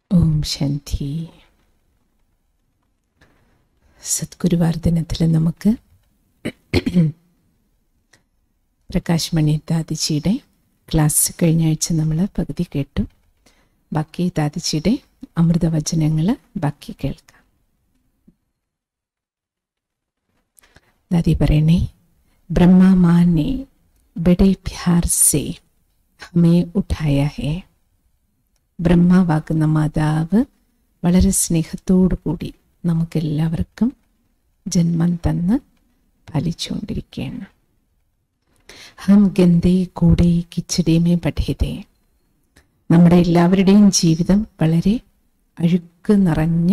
ഓം ശാന്തി സദ്ഗുരുവാർ ദിനത്തിൽ നമുക്ക് പ്രകാശ് മണി ദാദിജിയുടെ ക്ലാസ് കഴിഞ്ഞ ആഴ്ച നമ്മൾ പകുതി കേട്ടു ബാക്കി ദാദിജിയുടെ അമൃതവചനങ്ങൾ ബാക്കി കേൾക്കാം ദാദി പറയണേ ബ്രഹ്മ മാ ने बड़े प्यार से हमें उठाया है ബ്രഹ്മാവാകുന്ന മാതാവ് വളരെ സ്നേഹത്തോടു കൂടി നമുക്കെല്ലാവർക്കും ജന്മം തന്ന് പാലിച്ചുകൊണ്ടിരിക്കുകയാണ് ഹം ഗന്ധേ കൂടെ കിച്ചടിയമേ പഠിതേ നമ്മുടെ എല്ലാവരുടെയും ജീവിതം വളരെ അഴുക്ക് നിറഞ്ഞ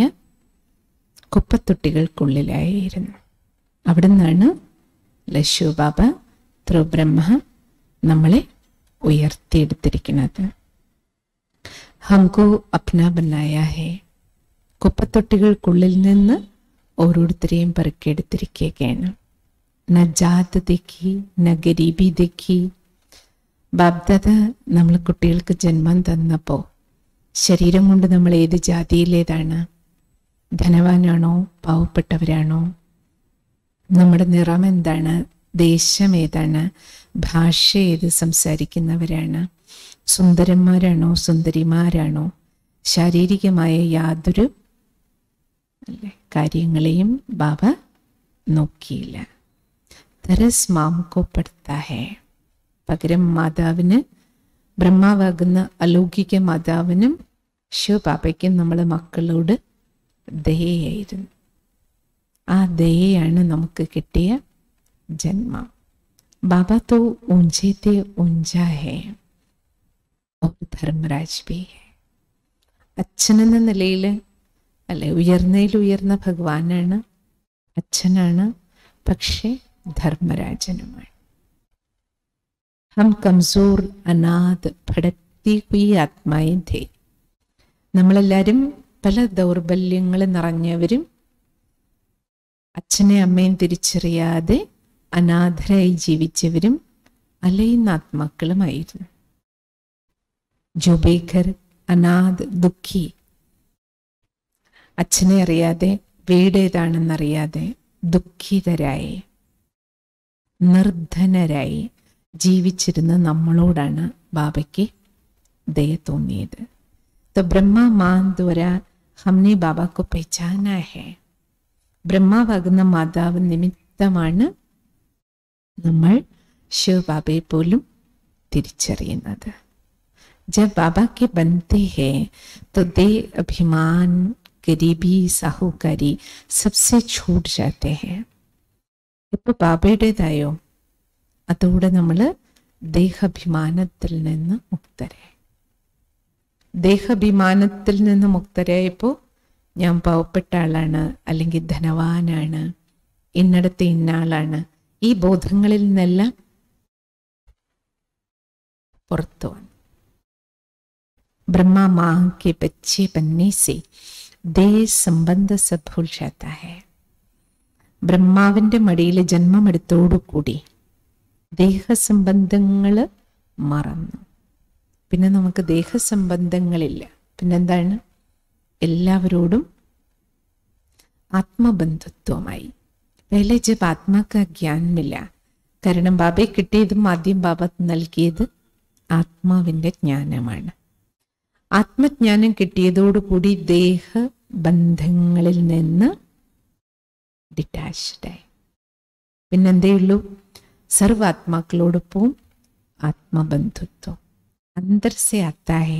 കുപ്പത്തൊട്ടികൾക്കുള്ളിലായിരുന്നു അവിടെ നിന്നാണ് ലശു ബാബ ത്രിബ്രഹ്മ നമ്മളെ ഉയർത്തിയെടുത്തിരിക്കുന്നത് ഹംകോ അപ്ന ബനായ ഹേ കുപ്പത്തൊട്ടികൾക്കുള്ളിൽ നിന്ന് ഓരോരുത്തരെയും പെറുക്കിയെടുത്തിരിക്കുകയാണ് ന ജാത് ദക്കി ന ഗരീബി ദക്കി ബാബ്ദത നമ്മൾ കുട്ടികൾക്ക് ജന്മം തന്നപ്പോൾ ശരീരം കൊണ്ട് നമ്മൾ ഏത് ജാതിയിലേതാണ് ധനവാനാണോ പാവപ്പെട്ടവരാണോ നമ്മുടെ നിറം എന്താണ് ദേശം ഏതാണ് ഭാഷ ഏത് സംസാരിക്കുന്നവരാണ് സുന്ദരന്മാരാണോ സുന്ദരിമാരാണോ ശാരീരികമായ യാതൊരു അല്ലേ കാര്യങ്ങളെയും ബാബ നോക്കിയില്ല തരസ് മാംകോ പെടുത്താഹേ പകരം മാതാവിന് ബ്രഹ്മാവാകുന്ന അലൗകിക മാതാവിനും ശിവബാബയ്ക്കും നമ്മൾ മക്കളോട് ദയയായിരുന്നു ആ ദയയാണ് നമുക്ക് കിട്ടിയ ജന്മം ബാബ തോ ഊഞ്ചേത്തെ ഊഞ്ചാ ഹേ और धर्मराज भी है അച്ഛനെന്ന നിലയിൽ അല്ലെ ഉയർന്നതിൽ ഉയർന്ന ഭഗവാനാണ് അച്ഛനാണ് പക്ഷേ ധർമ്മരാജനുമാണ് ഹം കംസോർ അനാഥ് ഭടക്തി ഹുയി ആത്മായി ധേ നമ്മളെല്ലാവരും പല ദൗർബല്യങ്ങൾ നിറഞ്ഞവരും അച്ഛനെ അമ്മയും തിരിച്ചറിയാതെ അനാഥരായി ജീവിച്ചവരും അലയുന്ന ആത്മാക്കളുമായിരുന്നു जो बेघर അനാഥ് ദുഃഖി അച്ഛനെ അറിയാതെ വീടേതാണെന്നറിയാതെ ദുഃഖിതരായി നിർധനരായി ജീവിച്ചിരുന്ന നമ്മളോടാണ് ബാബയ്ക്ക് ദയ തോന്നിയത് तो ब्रह्मा मां द्वारा हमने बाबा को पहचाना है ബ്രഹ്മാവാകുന്ന മാതാവ് നിമിത്തമാണ് നമ്മൾ ശിവബാബയെ പോലും തിരിച്ചറിയുന്നത് जब बाबा के बनते हैं तो दे अभिमान गरीबी साहूकारी सबसे छूट जाते हैं ഇപ്പൊ ബാബയുടേതായോ അതോടെ നമ്മൾ ദേഹാഭിമാനത്തിൽ നിന്ന് മുക്തരായി ദേഹാഭിമാനത്തിൽ നിന്ന് മുക്തരായപ്പോൾ ഞാൻ പാവപ്പെട്ട ആളാണ് അല്ലെങ്കിൽ ധനവാനാണ് ഇന്നടത്തെ ഇന്നാളാണ് ഈ ബോധങ്ങളിൽ നിന്നെല്ലാം പുറത്തു വന്നു ब्रह्मा माँ के बच्चे बनने से देह संबंध सब भूल जाता है ബ്രഹ്മാവിൻ്റെ മടിയിൽ ജന്മമെടുത്തോടുകൂടി ദേഹസംബന്ധങ്ങൾ മറന്നു പിന്നെ നമുക്ക് ദേഹസംബന്ധങ്ങളില്ല പിന്നെന്താണ് എല്ലാവരോടും ആത്മബന്ധുത്വമായി പहले जब आत्मा का ज्ञान मिला കാരണം ബാബയെ കിട്ടിയതും ആദ്യം ബാബ നൽകിയത് ആത്മാവിൻ്റെ ജ്ഞാനമാണ് ആത്മജ്ഞാനം കിട്ടിയതോടുകൂടി ദേഹ ബന്ധങ്ങളിൽ നിന്ന് ഡിറ്റാച്ച്ഡായി പിന്നെന്തേ ഉള്ളൂ സർവാത്മാക്കളോടൊപ്പവും ആത്മബന്ധുത്വം അന്തർ സെ ആത്താ ഹേ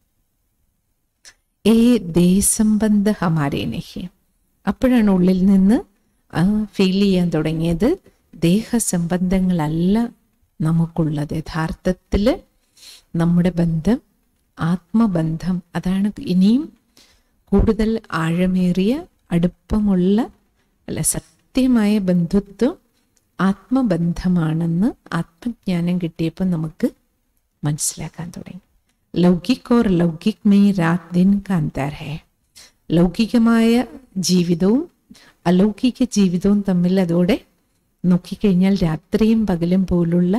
ഏ ദേഹസംബന്ധ ഹമാരേ നഹി അപ്പോഴാണ് ഉള്ളിൽ നിന്ന് ഫീൽ ചെയ്യാൻ തുടങ്ങിയത് ദേഹസംബന്ധങ്ങളല്ല നമുക്കുള്ളത് യഥാർത്ഥത്തിൽ നമ്മുടെ ബന്ധം ആത്മബന്ധം അതാണ് ഇനിയും കൂടുതൽ ആഴമേറിയ അടുപ്പമുള്ള അല്ല സത്യമായ ബന്ധുത്വം ആത്മബന്ധമാണെന്ന് ആത്മജ്ഞാനം കിട്ടിയപ്പോൾ നമുക്ക് മനസ്സിലാക്കാൻ തുടങ്ങി ലൗകിക് ഓർ ലൗകിക് മേ രാത് ദിൻ കാന്താർ ഹേ ലൗകികമായ ജീവിതവും അലൗകിക ജീവിതവും തമ്മിൽ അതോടെ നോക്കിക്കഴിഞ്ഞാൽ രാത്രിയും പകലും പോലുള്ള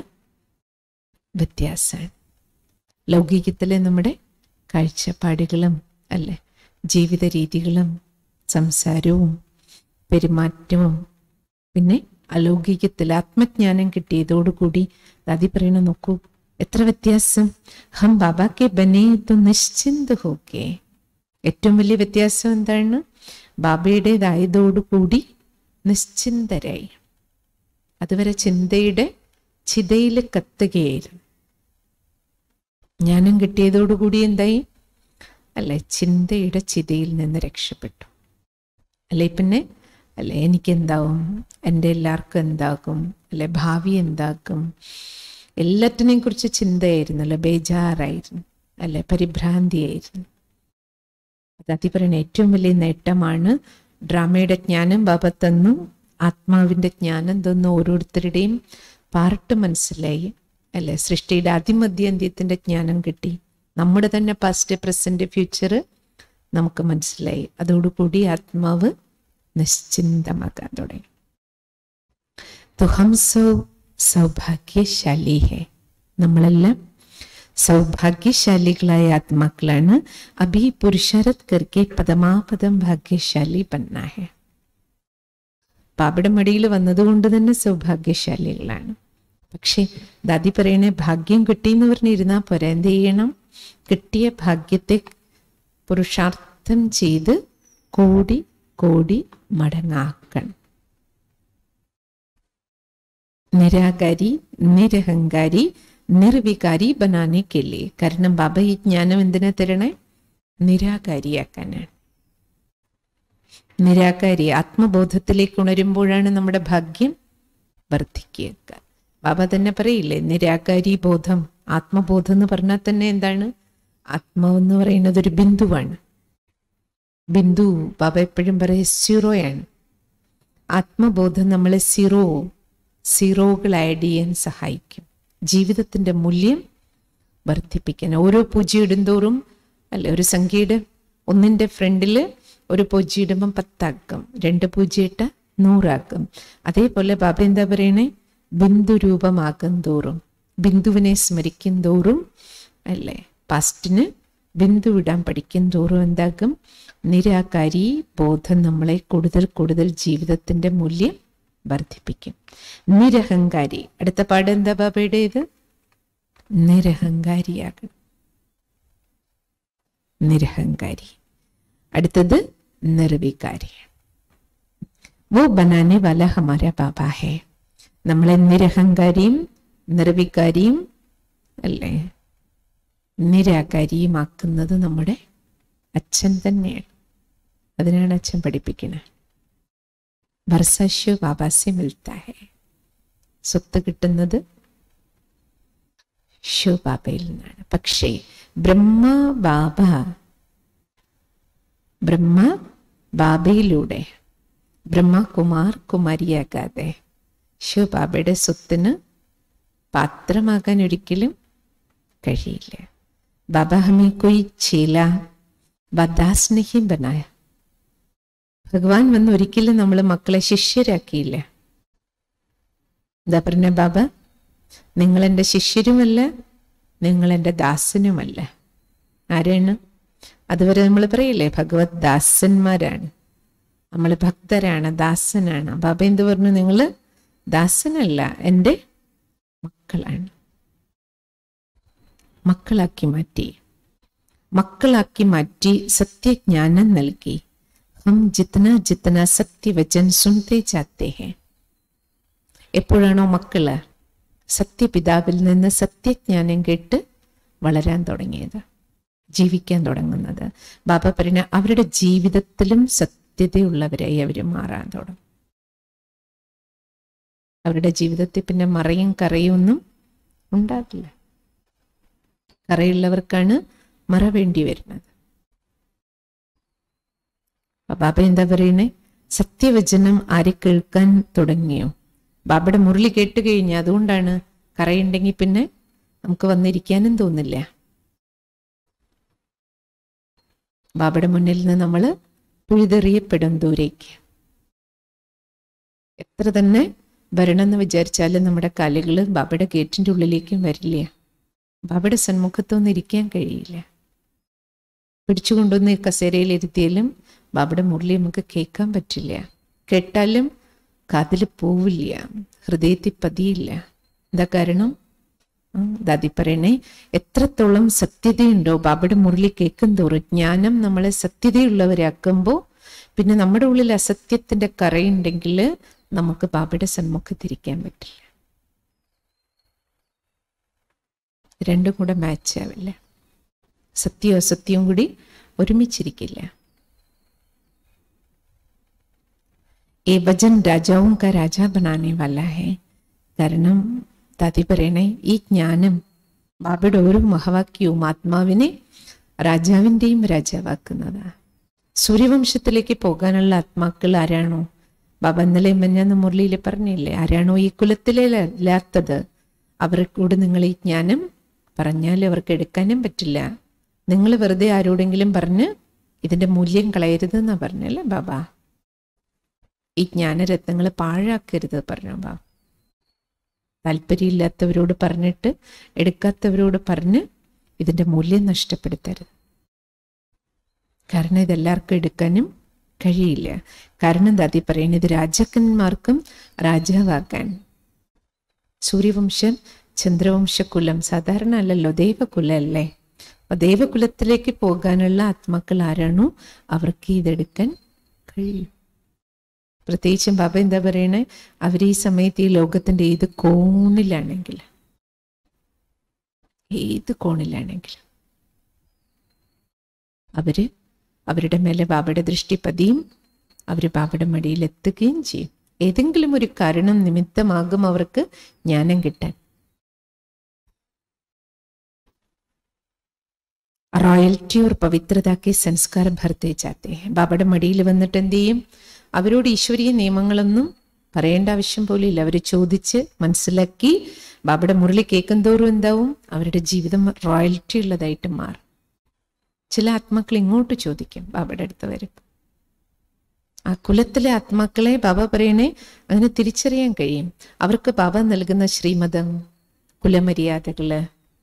വ്യത്യാസമാണ് ലൗകികത്തിലെ നമ്മുടെ കാഴ്ചപ്പാടുകളും അല്ലേ ജീവിത രീതികളും സംസാരവും പെരുമാറ്റവും പിന്നെ അലൗകികത്തിൽ ആത്മജ്ഞാനം കിട്ടിയതോടുകൂടി ദാദി പറയണ നോക്കൂ എത്ര വ്യത്യാസം ഹം ബാബാക്കെ ബനെ തു നിശ്ചിന്ത ഹോക്കെ ഏറ്റവും വലിയ വ്യത്യാസം എന്താണ് ബാബയുടേതായതോടുകൂടി നിശ്ചിന്തരായി അതുവരെ ചിന്തയുടെ ചിതയിൽ കത്തുകയായിരുന്നു ജ്ഞാനം കിട്ടിയതോടുകൂടി എന്തായി അല്ലെ ചിന്തയുടെ ചിതയിൽ നിന്ന് രക്ഷപ്പെട്ടു അല്ലെ പിന്നെ അല്ലെ എനിക്കെന്താവും എൻ്റെ എല്ലാവർക്കും എന്താകും അല്ലെ ഭാവി എന്താക്കും എല്ലാറ്റിനെയും കുറിച്ച് ചിന്തയായിരുന്നു അല്ലെ ബേജാറായിരുന്നു അല്ലെ പരിഭ്രാന്തിയായിരുന്നു അതി പറയുന്ന ഏറ്റവും വലിയ നേട്ടമാണ് ഡ്രാമയുടെ ജ്ഞാനം ബാബ തന്നു ആത്മാവിൻ്റെ ജ്ഞാനം തന്നു ഓരോരുത്തരുടെയും പാർട്ട് മനസ്സിലായി അല്ലെ സൃഷ്ടിയുടെ അതിമധ്യന്ത്യത്തിൻ്റെ ജ്ഞാനം കിട്ടി നമ്മുടെ തന്നെ പാസ്റ്റ് പ്രസന്റ് ഫ്യൂച്ചർ നമുക്ക് മനസ്സിലായി അതോടുകൂടി ആത്മാവ് നിശ്ചിന്തമാക്കാൻ തുടങ്ങി तो हम सब സൗഭാഗ്യശാലി ഹെ നമ്മളെല്ലാം സൗഭാഗ്യശാലികളായ ആത്മാക്കളാണ് അഭി പുരുഷാരത് കർക്കെ പദമാപദം ഭാഗ്യശാലി ബന്ന ഹെ പാപയുടെ മടിയിൽ വന്നതുകൊണ്ട് തന്നെ സൗഭാഗ്യശാലികളാണ് പക്ഷേ ദാദി പറയണേ ഭാഗ്യം കിട്ടിയെന്ന് പറഞ്ഞിരുന്നാൽ പോരാ എന്ത് ചെയ്യണം കിട്ടിയ ഭാഗ്യത്തെ പുരുഷാർത്ഥം ചെയ്ത് കോടി കോടി മടങ്ങാക്കണം നിരാകാരി നിരഹങ്കാരി നിർവികാരി ബനാനെ കെല്ലേ കാരണം ബാബ ഈ ജ്ഞാനം എന്തിനാ തരണേ നിരാകാരിയാക്കാനാണ് നിരാകാരി ആത്മബോധത്തിലേക്ക് ഉണരുമ്പോഴാണ് നമ്മുടെ ഭാഗ്യം വർദ്ധിക്കുക ബാബ തന്നെ പറയില്ലേ നിരാകാരി ബോധം ആത്മബോധം എന്ന് പറഞ്ഞാൽ തന്നെ എന്താണ് ആത്മാവെന്ന് പറയുന്നത് ഒരു ബിന്ദുവാണ് ബിന്ദു ബാബ എപ്പോഴും പറയും സീറോയാണ് ആത്മബോധം നമ്മളെ സീറോ സീറോകൾ ആഡ് ചെയ്യാൻ സഹായിക്കും ജീവിതത്തിൻ്റെ മൂല്യം വർദ്ധിപ്പിക്കാൻ ഓരോ പൂജ ഇടുന്തോറും അല്ലെ ഒരു സംഖ്യയുടെ ഒന്നിൻ്റെ ഫ്രണ്ടിൽ ഒരു പൂജ ഇടുമ്പം പത്താക്കും രണ്ട് പൂജ ഇട്ട നൂറാക്കും അതേപോലെ ബാബ എന്താ പറയണേ ബിന്ദു രൂപമാക്കും തോറും ബിന്ദുവിനെ സ്മരിക്കും തോറും അല്ലേ പാസ്റ്റിന് ബിന്ദു ഇടാൻ പഠിക്കും തോറും എന്താക്കും നിരാകാരി ബോധം നമ്മളെ കൂടുതൽ കൂടുതൽ ജീവിതത്തിൻ്റെ മൂല്യം വർദ്ധിപ്പിക്കും നിരഹങ്കാരി അടുത്ത പാട് എന്താ ബാബയുടേത് നിരഹങ്കാരിയാകണം നിരഹങ്കാരി അടുത്തത് നിർവികാരി वो बनाने वाला हमारा बाबा है നമ്മളെ നിരഹങ്കാരിയും നിർവികാരിയും അല്ലേ നിരാകാരിയുമാക്കുന്നത് നമ്മുടെ അച്ഛൻ തന്നെയാണ് അതിനാണ് അച്ഛൻ പഠിപ്പിക്കുന്നത് വർഷശു ബാബാസെ മിൽത്ത ഹെ സ്വത്ത് കിട്ടുന്നത് ശിവ ബാബയിൽ നിന്നാണ് പക്ഷേ ബ്രഹ്മ ബാബ ബ്രഹ്മ ബാബയിലൂടെ ബ്രഹ്മകുമാർ കുമാരിയാകാതെ ശിവ ബാബയുടെ സ്വത്തിന് പാത്രമാകാൻ ഒരിക്കലും കഴിയില്ല ബാബ ഹമേ കൊയ് ചീല ബദാസ് നഹി ബനായ ഭഗവാൻ വന്ന് ഒരിക്കലും നമ്മൾ മക്കളെ ശിഷ്യരാക്കിയില്ല എന്താ പറഞ്ഞ ബാബ നിങ്ങൾ എൻ്റെ ശിഷ്യരുമല്ല നിങ്ങൾ എൻ്റെ ദാസനുമല്ല ആരാണ് അതുവരെ നമ്മൾ പറയില്ലേ ഭഗവത് ദാസന്മാരാണ് നമ്മൾ ഭക്തരാണ് ദാസനാണ് ബാബ എന്ത് പറഞ്ഞു നിങ്ങൾ ദാസനല്ല എൻ്റെ മക്കളാണ് മക്കളാക്കി മാറ്റി മക്കളാക്കി മാറ്റി സത്യജ്ഞാനം നൽകി ഹം ജിത്തന ജിത്തന സത്യവചൻ സുനത്തെ ചാത്തേ ഹെ എപ്പോഴാണോ മക്കള് സത്യപിതാവിൽ നിന്ന് സത്യജ്ഞാനം കേട്ട് വളരാൻ തുടങ്ങിയത് ജീവിക്കാൻ തുടങ്ങുന്നത് ബാബ പറഞ്ഞ അവരുടെ ജീവിതത്തിലും സത്യതയുള്ളവരായി അവർ മാറാൻ തുടങ്ങും അവരുടെ ജീവിതത്തിൽ പിന്നെ മറയും കറയും ഒന്നും ഉണ്ടാകില്ല കറയുള്ളവർക്കാണ് മറ വേണ്ടി വരുന്നത് ബാബ എന്താ പറയുന്നേ സത്യവചനം ആരെ കേൾക്കാൻ തുടങ്ങിയോ ബാബയുടെ മുരളി കേട്ട് കഴിഞ്ഞ അതുകൊണ്ടാണ് കറയുണ്ടെങ്കിൽ പിന്നെ നമുക്ക് വന്നിരിക്കാനും തോന്നില്ല ബാബയുടെ മുന്നിൽ നിന്ന് നമ്മൾ പിഴുതെറിയപ്പെടും ദൂരേക്ക് എത്ര തന്നെ വരണമെന്ന് വിചാരിച്ചാലും നമ്മുടെ കാലുകൾ ബാബയുടെ ഗേറ്റിൻ്റെ ഉള്ളിലേക്കും വരില്ല ബാബയുടെ സന്മുഖത്തൊന്നും ഇരിക്കാൻ കഴിയില്ല പിടിച്ചുകൊണ്ടുവന്ന് കസേരയിൽ ഇരുത്തിയാലും ബാബയുടെ മുരളി നമുക്ക് കേൾക്കാൻ പറ്റില്ല കേട്ടാലും കാതിൽ പോവില്ല ഹൃദയത്തിൽ പതിയില്ല എന്താ കാരണം ദാദി പറയണേ എത്രത്തോളം സത്യതയുണ്ടോ ബാബയുടെ മുരളി കേൾക്കും തോറും ജ്ഞാനം നമ്മളെ സത്യതയുള്ളവരാക്കുമ്പോൾ പിന്നെ നമ്മുടെ ഉള്ളിൽ അസത്യത്തിന്റെ കറയുണ്ടെങ്കിൽ നമുക്ക് ബാബയുടെ സന്മുഖത്തിരിക്കാൻ പറ്റില്ല രണ്ടും കൂടെ മാച്ച് ആവില്ല സത്യവും അസത്യവും കൂടി ഒരുമിച്ചിരിക്കില്ല ഈ ഭജൻ രാജാവും കാ രാജാ ബനാനെ വാല ഹേ കാരണം ദാതി പറയണേ ഈ ജ്ഞാനം ബാബയുടെ ഓരോ മഹവാക്യവും ആത്മാവിനെ രാജാവിൻ്റെയും രാജാവാക്കുന്നതാണ് സൂര്യവംശത്തിലേക്ക് പോകാനുള്ള ആത്മാക്കൾ ആരാണോ ബാബ ഇന്നലെ മഞ്ഞാന്ന് മുരളിയിൽ പറഞ്ഞില്ലേ ആരാണോ ഈ കുലത്തിലല്ലാത്തത് അവർക്കൂട് നിങ്ങൾ ഈ ജ്ഞാനം പറഞ്ഞാൽ അവർക്ക് എടുക്കാനും പറ്റില്ല നിങ്ങൾ വെറുതെ ആരോടെങ്കിലും പറഞ്ഞ് ഇതിന്റെ മൂല്യം കളയരുത് എന്നാ പറഞ്ഞല്ലേ ബാബ ഈ ജ്ഞാനരത്നങ്ങൾ പാഴാക്കരുത് പറഞ്ഞു ബാബ താല്പര്യമില്ലാത്തവരോട് പറഞ്ഞിട്ട് എടുക്കാത്തവരോട് പറഞ്ഞ് ഇതിന്റെ മൂല്യം നഷ്ടപ്പെടുത്തരുത് കാരണം ഇതെല്ലാവർക്കും എടുക്കാനും കഴിയില്ല കാരണം ദാതി പറയുന്നത് ഇത് രാജാക്കന്മാർക്കും രാജാവാക്കാൻ സൂര്യവംശൻ ചന്ദ്രവംശകുലം സാധാരണ അല്ലല്ലോ ദൈവകുലല്ലേ അപ്പൊ ദൈവകുലത്തിലേക്ക് പോകാനുള്ള ആത്മാക്കൾ ആരാണോ അവർക്ക് ഇതെടുക്കാൻ കഴിയും പ്രത്യേകിച്ചും ബാബ എന്താ പറയണേ അവർ ഈ സമയത്ത് ഈ ലോകത്തിന്റെ ഏത് കോണിലാണെങ്കിൽ ഏത് കോണിലാണെങ്കിൽ അവര് അവരുടെ മേലെ ബാബയുടെ ദൃഷ്ടി പതിയും അവര് ബാബയുടെ മടിയിൽ എത്തുകയും ചെയ്യും ഏതെങ്കിലും ഒരു കാരണം നിമിത്തമാകും അവർക്ക് ജ്ഞാനം കിട്ടാൻ റോയൽറ്റി और പവിത്രത के സംസ്കാരം ഭർത്തേ ചാത്തെ ബാബയുടെ മടിയിൽ വന്നിട്ട് എന്ത് ചെയ്യും അവരോട് ഈശ്വരീയ നിയമങ്ങളൊന്നും പറയേണ്ട ആവശ്യം പോലും ഇല്ല അവർ ചോദിച്ച് മനസ്സിലാക്കി ബാബയുടെ മുരളി കേൾക്കും തോറും എന്താവും അവരുടെ ജീവിതം റോയൽറ്റി ഉള്ളതായിട്ട് മാറും ചില ആത്മാക്കൾ ഇങ്ങോട്ട് ചോദിക്കും ബാബയുടെ അടുത്ത് വരും ആ കുലത്തിലെ ആത്മാക്കളെ ബാബ പറയണേ അതിനെ തിരിച്ചറിയാൻ കഴിയും അവർക്ക് ബാബ നൽകുന്ന ശ്രീമതം കുലമര്യാദകള്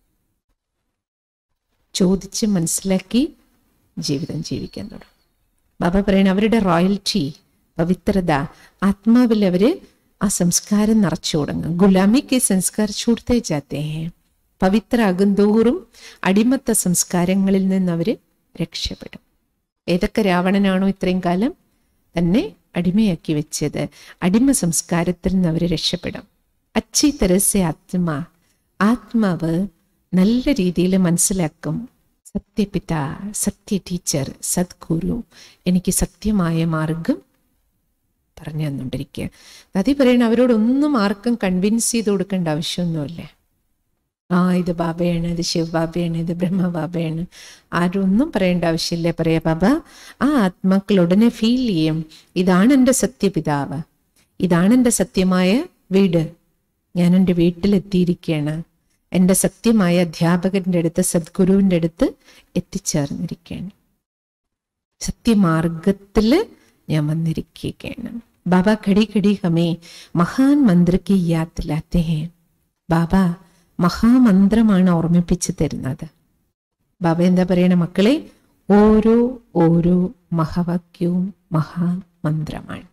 ചോദിച്ച് മനസ്സിലാക്കി ജീവിതം ജീവിക്കാൻ തുടങ്ങും ബാബ പറയണ അവരുടെ റോയൽറ്റി പവിത്രത ആത്മാവിൽ അവര് ആ സംസ്കാരം നിറച്ചു തുടങ്ങും ഗുലാമിക്ക് സംസ്കാർ ചൂടത്തേ ചാത്തേ പവിത്ര അകുന്തോറും അടിമത്ത സംസ്കാരങ്ങളിൽ നിന്ന് അവര് രക്ഷപ്പെടും ഏതൊക്കെ രാവണനാണോ ഇത്രയും കാലം തന്നെ അടിമയാക്കി വെച്ചത് അടിമ സംസ്കാരത്തിൽ നിന്ന് അവർ രക്ഷപ്പെടും അച്ചി തരസെ ആത്മാ ആത്മാവ് നല്ല രീതിയിൽ മനസ്സിലാക്കും സത്യപിത സത്യ ടീച്ചർ സദ്ഗുരു എനിക്ക് സത്യമായ മാർഗം പറഞ്ഞു തന്നുകൊണ്ടിരിക്കുക നദി പറയണ അവരോടൊന്നും ആർക്കും കൺവിൻസ് ചെയ്ത് കൊടുക്കേണ്ട ആവശ്യമൊന്നുമില്ല ആ ഇത് ബാബയാണ് ഇത് ശിവ ബാബയാണ് ഇത് ബ്രഹ്മ ബാബയാണ് ആരും ഒന്നും പറയേണ്ട ആവശ്യമില്ല പറയാ ബാബ ആ ആത്മാക്കൾ ഉടനെ ഫീൽ ചെയ്യും ഇതാണ് എൻ്റെ സത്യപിതാവ് ഇതാണ് എൻ്റെ സത്യമായ വീട് ഞാൻ എൻ്റെ വീട്ടിലെത്തിയിരിക്കുകയാണ് എൻ്റെ സത്യമായ അധ്യാപകന്റെ അടുത്ത് സദ്ഗുരുവിൻ്റെ അടുത്ത് എത്തിച്ചേർന്നിരിക്കുകയാണ് സത്യമാർഗത്തില് ഞാൻ വന്നിരിക്കുകയാണ് ബാബ ഘടി ഘടി ഹമേ മഹാൻ മന്ത്രിക്ക് യാത് ലാത്തെ ഹേ ബാബ മഹാമന്ത്രമാണ് ഓർമ്മിപ്പിച്ചു തരുന്നത് ബാബ എന്താ പറയണ മക്കളെ ഓരോ ഓരോ മഹാവാക്യവും മഹാമന്ത്രമാണ്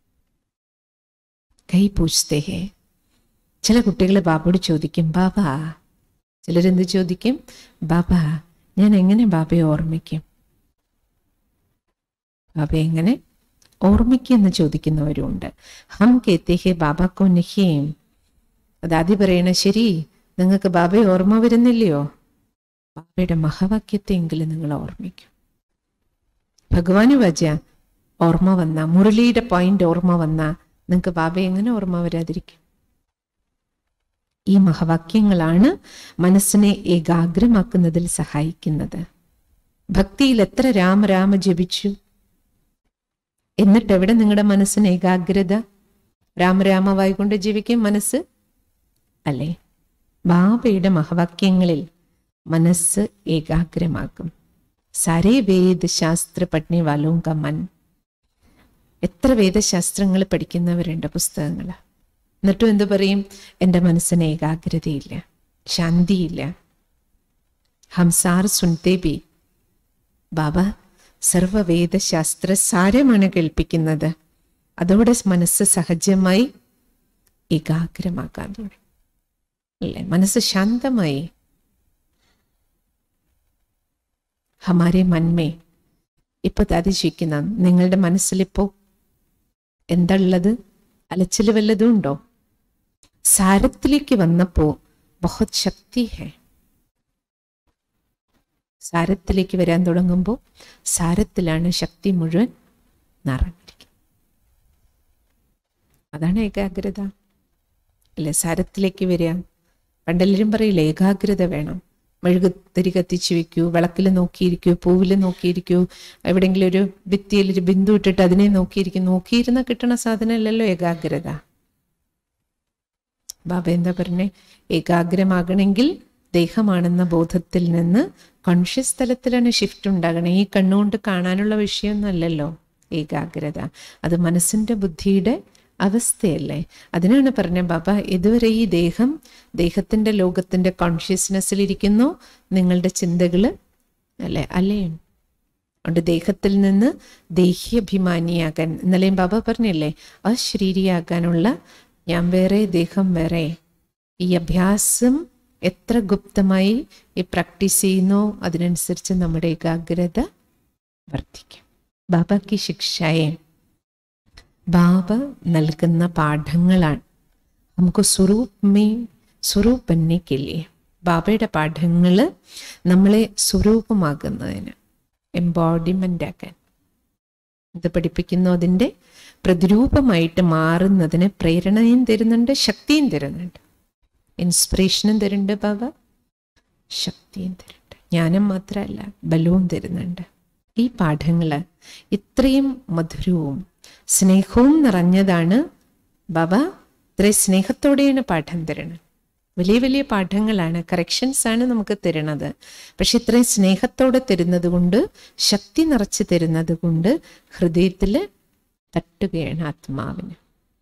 കൈ പൂച്ചത്തെ ഹേ ചില കുട്ടികൾ ബാബയോട് ചോദിക്കും ബാബ ചിലരെന്ത് ചോദിക്കും ബാബ ഞാൻ എങ്ങനെ ബാബയെ ഓർമ്മിക്കും ബാബ എങ്ങനെ ഓർമ്മിക്കുമെന്ന് ചോദിക്കുന്നവരുണ്ട് ഹം കേത്തേഹെ ബാബാക്കോ നഹീം അതാദ്യ പറയണ ശരി നിങ്ങൾക്ക് ബാബയെ ഓർമ്മ വരുന്നില്ലയോ ബാബയുടെ മഹാവാക്യത്തെങ്കിലും നിങ്ങൾ ഓർമ്മിക്കും ഭഗവാന് വജ ഓർമ്മ വന്ന മുരളിയുടെ പോയിന്റ് ഓർമ്മ വന്ന നിങ്ങൾക്ക് ബാബയെ എങ്ങനെ ഓർമ്മ വരാതിരിക്കും ഈ മഹവാക്യങ്ങളാണ് മനസ്സിനെ ഏകാഗ്രമാക്കുന്നതിൽ സഹായിക്കുന്നത് ഭക്തിയിൽ എത്ര രാമ രാമ ജപിച്ചു എന്നിട്ട് എവിടെ നിങ്ങളുടെ മനസ്സിന് ഏകാഗ്രത രാമരാമവായി കൊണ്ട് ജീവിക്കും മനസ്സ് അല്ലേ ബാബയുടെ മഹവാക്യങ്ങളിൽ മനസ്സ് ഏകാഗ്രമാക്കും സരേ വേദ ശാസ്ത്ര പഠിനെ വാലോങ്ക മൻ എത്ര വേദശാസ്ത്രങ്ങൾ പഠിക്കുന്നവരുണ്ട് പുസ്തകങ്ങൾ എന്നിട്ടും എന്തു പറയും എൻ്റെ മനസ്സിന് ഏകാഗ്രതയില്ല ശാന്തിയില്ല ഹംസാർ സുൻതേ ബി ബാബ സർവവേദശാസ്ത്ര സാരമാണ് കേൾപ്പിക്കുന്നത് അതോടെ മനസ്സ് സഹജമായി ഏകാഗ്രമാക്കാൻ തുടങ്ങി അല്ലേ മനസ്സ് ശാന്തമായി ഹമാരെ മന്മേ ഇപ്പൊ അതിശയിക്കുന്ന നിങ്ങളുടെ മനസ്സിലിപ്പോ എന്താ ഉള്ളത് അലച്ചിൽ വല്ലതും ഉണ്ടോ സാരത്തിലേക്ക് വന്നപ്പോ ബഹുത് ശക്തി ഹേ സാരത്തിലേക്ക് വരാൻ തുടങ്ങുമ്പോൾ സാരത്തിലാണ് ശക്തി മുഴുവൻ നിറഞ്ഞിരിക്കുന്നത് അതാണ് ഏകാഗ്രത അല്ലെ സാരത്തിലേക്ക് വരിക പണ്ടെല്ലാവരും പറയില്ല ഏകാഗ്രത വേണം മെഴുകുത്തിരി കത്തിച്ചു വെക്കൂ വിളക്കിൽ നോക്കിയിരിക്കൂ പൂവിൽ നോക്കിയിരിക്കൂ എവിടെയെങ്കിലും ഒരു ഭിത്തിയിൽ ഒരു ബിന്ദു ഇട്ടിട്ട് അതിനെ നോക്കിയിരിക്കും നോക്കിയിരുന്ന കിട്ടണ സാധനമല്ലല്ലോ ഏകാഗ്രത ബാബ എന്താ പറഞ്ഞേ ഏകാഗ്രമാകണമെങ്കിൽ ദേഹമാണെന്ന ബോധത്തിൽ നിന്ന് കോൺഷ്യസ് തലത്തിലാണ് ഷിഫ്റ്റ് ഉണ്ടാകണേ ഈ കണ്ണുകൊണ്ട് കാണാനുള്ള വിഷയമൊന്നുമല്ലല്ലോ ഏകാഗ്രത അത് മനസ്സിൻ്റെ ബുദ്ധിയുടെ അവസ്ഥയല്ലേ അതിനാണ് പറഞ്ഞ ബാബ ഇതുവരെ ഈ ദേഹം ദേഹത്തിൻ്റെ ലോകത്തിൻ്റെ കോൺഷ്യസ്നെസ്സിലിരിക്കുന്നു നിങ്ങളുടെ ചിന്തകൾ അല്ലേ അല്ലേ അതുകൊണ്ട് ദേഹത്തിൽ നിന്ന് ദേഹ്യഭിമാനിയാകാൻ ഇന്നലെയും ബാബ പറഞ്ഞില്ലേ അശരീരിയാകാനുള്ള ഞാൻ വേറെ ദേഹം വേറെ ഈ അഭ്യാസം എത്ര ഗുപ്തമായി ഈ പ്രാക്ടീസ് ചെയ്യുന്നോ അതിനനുസരിച്ച് നമ്മുടെ ഏകാഗ്രത വർദ്ധിക്കും ബാബയ്ക്ക് ശിക്ഷയെ ബാബ നൽകുന്ന പാഠങ്ങളാണ് നമുക്ക് സ്വരൂപമേ സ്വരൂപ് ബന്നിക്കില്ലേ ബാബയുടെ പാഠങ്ങൾ നമ്മളെ സ്വരൂപമാകുന്നതിന് എംബോഡിമെൻ്റ് ആക്കാൻ ഇത് പഠിപ്പിക്കുന്നു അതിൻ്റെ പ്രതിരൂപമായിട്ട് മാറുന്നതിന് പ്രേരണയും തരുന്നുണ്ട് ശക്തിയും തരുന്നുണ്ട് ഇൻസ്പിറേഷനും തരുന്നുണ്ട് ബാബ ശക്തിയും തരുന്നുണ്ട് ജ്ഞാനം മാത്രമല്ല ബലവും തരുന്നുണ്ട് ഈ പാഠങ്ങൾ ഇത്രയും മധുരവും സ്നേഹവും നിറഞ്ഞതാണ് ബാബ ഇത്രയും സ്നേഹത്തോടെയാണ് പാഠം തരുന്നത് വലിയ വലിയ പാഠങ്ങളാണ് കറക്ഷൻസ് ആണ് നമുക്ക് തരുന്നത് പക്ഷെ ഇത്രയും സ്നേഹത്തോടെ തരുന്നത് കൊണ്ട് ശക്തി നിറച്ച് തരുന്നത് കൊണ്ട് ഹൃദയത്തിൽ തട്ടുകയാണ് ആത്മാവിന്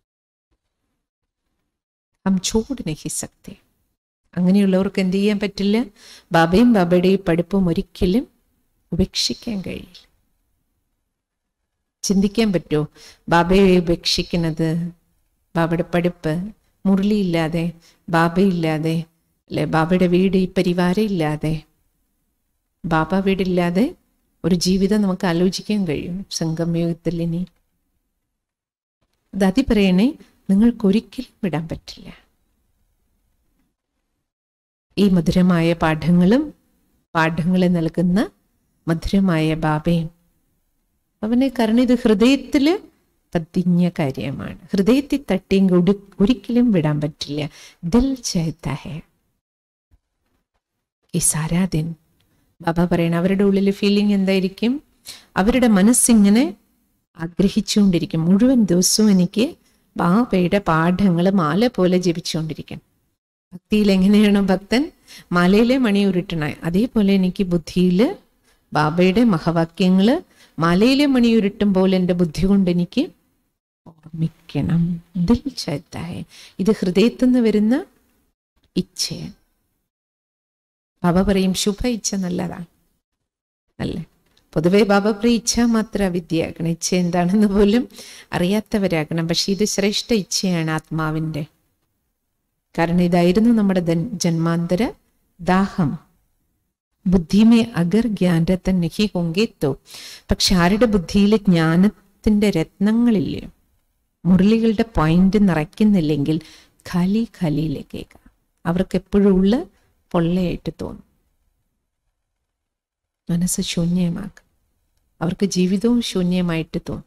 ഹം ചോട് നഹി സക്തി അങ്ങനെയുള്ളവർക്ക് എന്ത് ചെയ്യാൻ പറ്റില്ല ബാബയും ബാബയുടെയും പഠിപ്പും ഒരിക്കലും ഉപേക്ഷിക്കാൻ കഴിയില്ല ചിന്തിക്കാൻ പറ്റുമോ ബാബയെ ഉപേക്ഷിക്കുന്നത് ബാബയുടെ പഠിപ്പ് മുരളിയില്ലാതെ ബാബയില്ലാതെ അല്ലെ ബാബയുടെ വീട് ഈ പരിവാരം ഇല്ലാതെ ബാബ വീടില്ലാതെ ഒരു ജീവിതം നമുക്ക് ആലോചിക്കാൻ കഴിയും സംഗമയുഗത്തിൽ ഇനി അത് അതി പറയണേ നിങ്ങൾക്കൊരിക്കലും വിടാൻ പറ്റില്ല ഈ മധുരമായ പാഠങ്ങളും പാഠങ്ങൾ നൽകുന്ന മധുരമായ ബാബയും അവന് കാരണം ഇത് ഹൃദയത്തിൽ പതിഞ്ഞ കാര്യമാണ് ഹൃദയത്തിൽ തട്ടിയെങ്കിൽ ഒടി ഒരിക്കലും വിടാൻ പറ്റില്ല ദിൽ ചായത്ത ഹേ ഈ സാരാ ദിൻ ബാബ പറയണ അവരുടെ ഉള്ളിൽ ഫീലിംഗ് എന്തായിരിക്കും അവരുടെ മനസ്സിങ്ങനെ ആഗ്രഹിച്ചുകൊണ്ടിരിക്കും മുഴുവൻ ദിവസവും എനിക്ക് ബാബയുടെ പാഠങ്ങൾ മാല പോലെ ജപിച്ചുകൊണ്ടിരിക്കണം ഭക്തിയിൽ എങ്ങനെയാണോ ഭക്തൻ മാലയിലെ മണി ഉരുട്ടണ അതേപോലെ എനിക്ക് ബുദ്ധിയിൽ ബാബയുടെ മഹവാക്യങ്ങൾ മാലയിലെ മണി ഉരുട്ടുമ്പോൾ എൻ്റെ ബുദ്ധി കൊണ്ട് എനിക്ക് ഓർമ്മിക്കണം ദിൽ ചൈത്തായ ഇത് ഹൃദയത്തിൽ നിന്ന് വരുന്ന ഇച്ഛയാണ് ബാബ പറയും ശുഭ ഇച്ഛ നല്ലതാണ് അല്ലേ പൊതുവെ ബാബ പറയും ഇച്ഛ മാത്ര വിദ്യയാക്കണം ഇച്ഛ എന്താണെന്ന് പോലും അറിയാത്തവരാകണം പക്ഷെ ഇത് ശ്രേഷ്ഠ ഇച്ഛയാണ് ആത്മാവിൻ്റെ കാരണം ഇതായിരുന്നു നമ്മുടെ ജന്മാന്തര ദാഹം ബുദ്ധിമേ അഗർ ജ്ഞാനരത്തൻ നഹി കൊങ്കേത്തോ പക്ഷെ ആരുടെ ബുദ്ധിയിൽ ജ്ഞാനത്തിന്റെ രത്നങ്ങളില്ലേ മുരളികളുടെ പോയിന്റ് നിറയ്ക്കുന്നില്ലെങ്കിൽ ഖാലി ഖാലിയിലേക്കേക്കാം അവർക്ക് എപ്പോഴും ഉള്ള പൊള്ളയായിട്ട് തോന്നും മനസ്സ് ശൂന്യമാക്കും അവർക്ക് ജീവിതവും ശൂന്യമായിട്ട് തോന്നും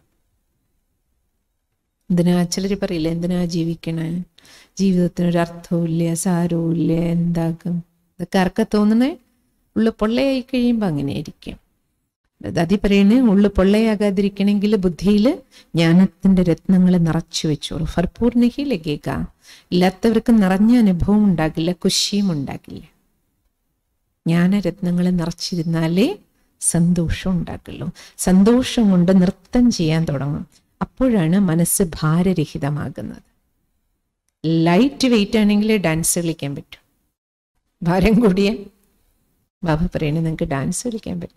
എന്തിനാ ചിലർ പറയില്ല എന്തിനാ ജീവിക്കണേ ജീവിതത്തിന് ഒരു അർത്ഥവും ഇല്ല സാരവും ഇല്ല എന്താക്കും ഇതൊക്കെ ആർക്കാ തോന്നണേ ഉള്ളു പൊള്ളയായി കഴിയുമ്പോൾ അങ്ങനെ ആയിരിക്കും അതി പറയണേ ഉള്ളു പൊള്ളയാകാതിരിക്കണമെങ്കിൽ ബുദ്ധിയിൽ ജ്ഞാനത്തിന്റെ രത്നങ്ങൾ നിറച്ചു വെച്ചോളൂ ഫർപൂർണിഹി ലഗേക ഇല്ലാത്തവർക്ക് നിറഞ്ഞ അനുഭവം ഉണ്ടാകില്ല കുശിയും ഉണ്ടാകില്ല ജ്ഞാനരത്നങ്ങൾ നിറച്ചിരുന്നാലേ സന്തോഷം ഉണ്ടാക്കുള്ളൂ സന്തോഷം കൊണ്ട് നൃത്തം ചെയ്യാൻ തുടങ്ങും അപ്പോഴാണ് മനസ്സ് ഭാരരഹിതമാകുന്നത് ലൈറ്റ് വെയിറ്റ് ആണെങ്കിൽ ഡാൻസ് കളിക്കാൻ പറ്റും ഭാരം കൂടിയ ബാബ പറയണേ നിങ്ങൾക്ക് ഡാൻസ് കളിക്കാൻ പറ്റില്ല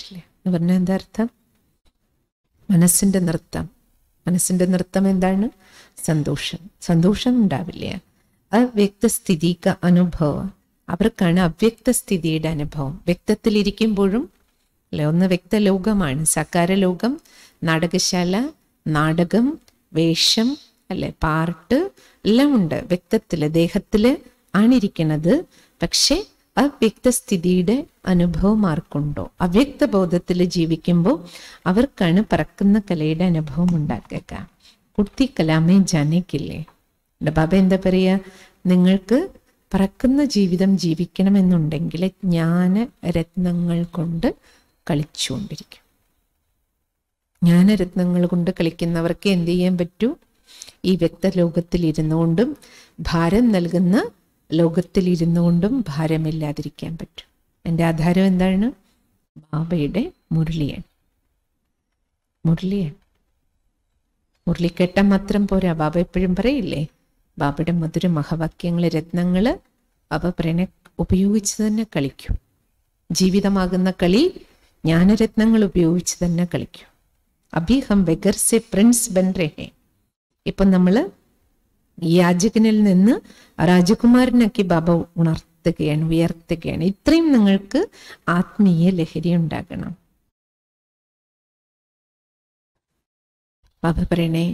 എന്ന് പറഞ്ഞാൽ എന്താ അർത്ഥം മനസ്സിൻ്റെ നൃത്തം മനസ്സിൻ്റെ നൃത്തം എന്താണ് സന്തോഷം സന്തോഷം ഉണ്ടാവില്ല അവ്യക്തസ്ഥിതിക്ക് അനുഭവം അവർക്കാണ് അവ്യക്തസ്ഥിതിയുടെ അനുഭവം വ്യക്തത്തിലിരിക്കുമ്പോഴും അല്ലെ ഒന്ന് വ്യക്തലോകമാണ് സക്കാര ലോകം നാടകശാല നാടകം വേഷം അല്ലെ പാർട്ട് എല്ലാം ഉണ്ട് വ്യക്തത്തിൽ ദേഹത്തിൽ ആണിരിക്കുന്നത് പക്ഷെ അവ്യക്തസ്ഥിതിയുടെ അനുഭവം ആർക്കുണ്ടോ അവ്യക്ത ബോധത്തിൽ ജീവിക്കുമ്പോൾ അവർക്കാണ് പറക്കുന്ന കലയുടെ അനുഭവം ഉണ്ടാക്കുക കുട്ടി കലാമേ ജാനേക്കില്ലേ എൻ്റെ ബാബ എന്താ പറയുക നിങ്ങൾക്ക് പറക്കുന്ന ജീവിതം ജീവിക്കണമെന്നുണ്ടെങ്കിൽ ജ്ഞാന രത്നങ്ങൾ കൊണ്ട് കളിച്ചുകൊണ്ടിരിക്കും ജ്ഞാനരത്നങ്ങൾ കൊണ്ട് കളിക്കുന്നവർക്ക് എന്ത് ചെയ്യാൻ പറ്റൂ ഈ വ്യക്തലോകത്തിൽ ഇരുന്നുകൊണ്ടും ഭാരം നൽകുന്ന ലോകത്തിൽ ഇരുന്നുകൊണ്ടും ഭാരമില്ലാതിരിക്കാൻ പറ്റും എൻ്റെ ആധാരം എന്താണ് ബാബയുടെ മുരളിയാണ് മുരളിയാണ് മുരളി കേട്ടാൽ മാത്രം പോരാ ബാബ എപ്പോഴും പറയില്ലേ ബാബയുടെ മധുര മഹവാക്യങ്ങൾ രത്നങ്ങൾ ബാബ പറയണ ഉപയോഗിച്ച് തന്നെ കളിക്കും ജീവിതമാകുന്ന കളി ജ്ഞാനരത്നങ്ങൾ ഉപയോഗിച്ച് തന്നെ കളിക്കും അഭി ഹം ബെഗർ സെ പ്രിൻസ് ബൻ രഹേ ഇപ്പം നമ്മൾ യാചകനിൽ നിന്ന് രാജകുമാരനാക്കി ബാബ ഉണർത്തുകയാണ് ഉയർത്തുകയാണ് ഇത്രയും നിങ്ങൾക്ക് ആത്മീയ ലഹരി ഉണ്ടാകണം ബാബ പറയണേ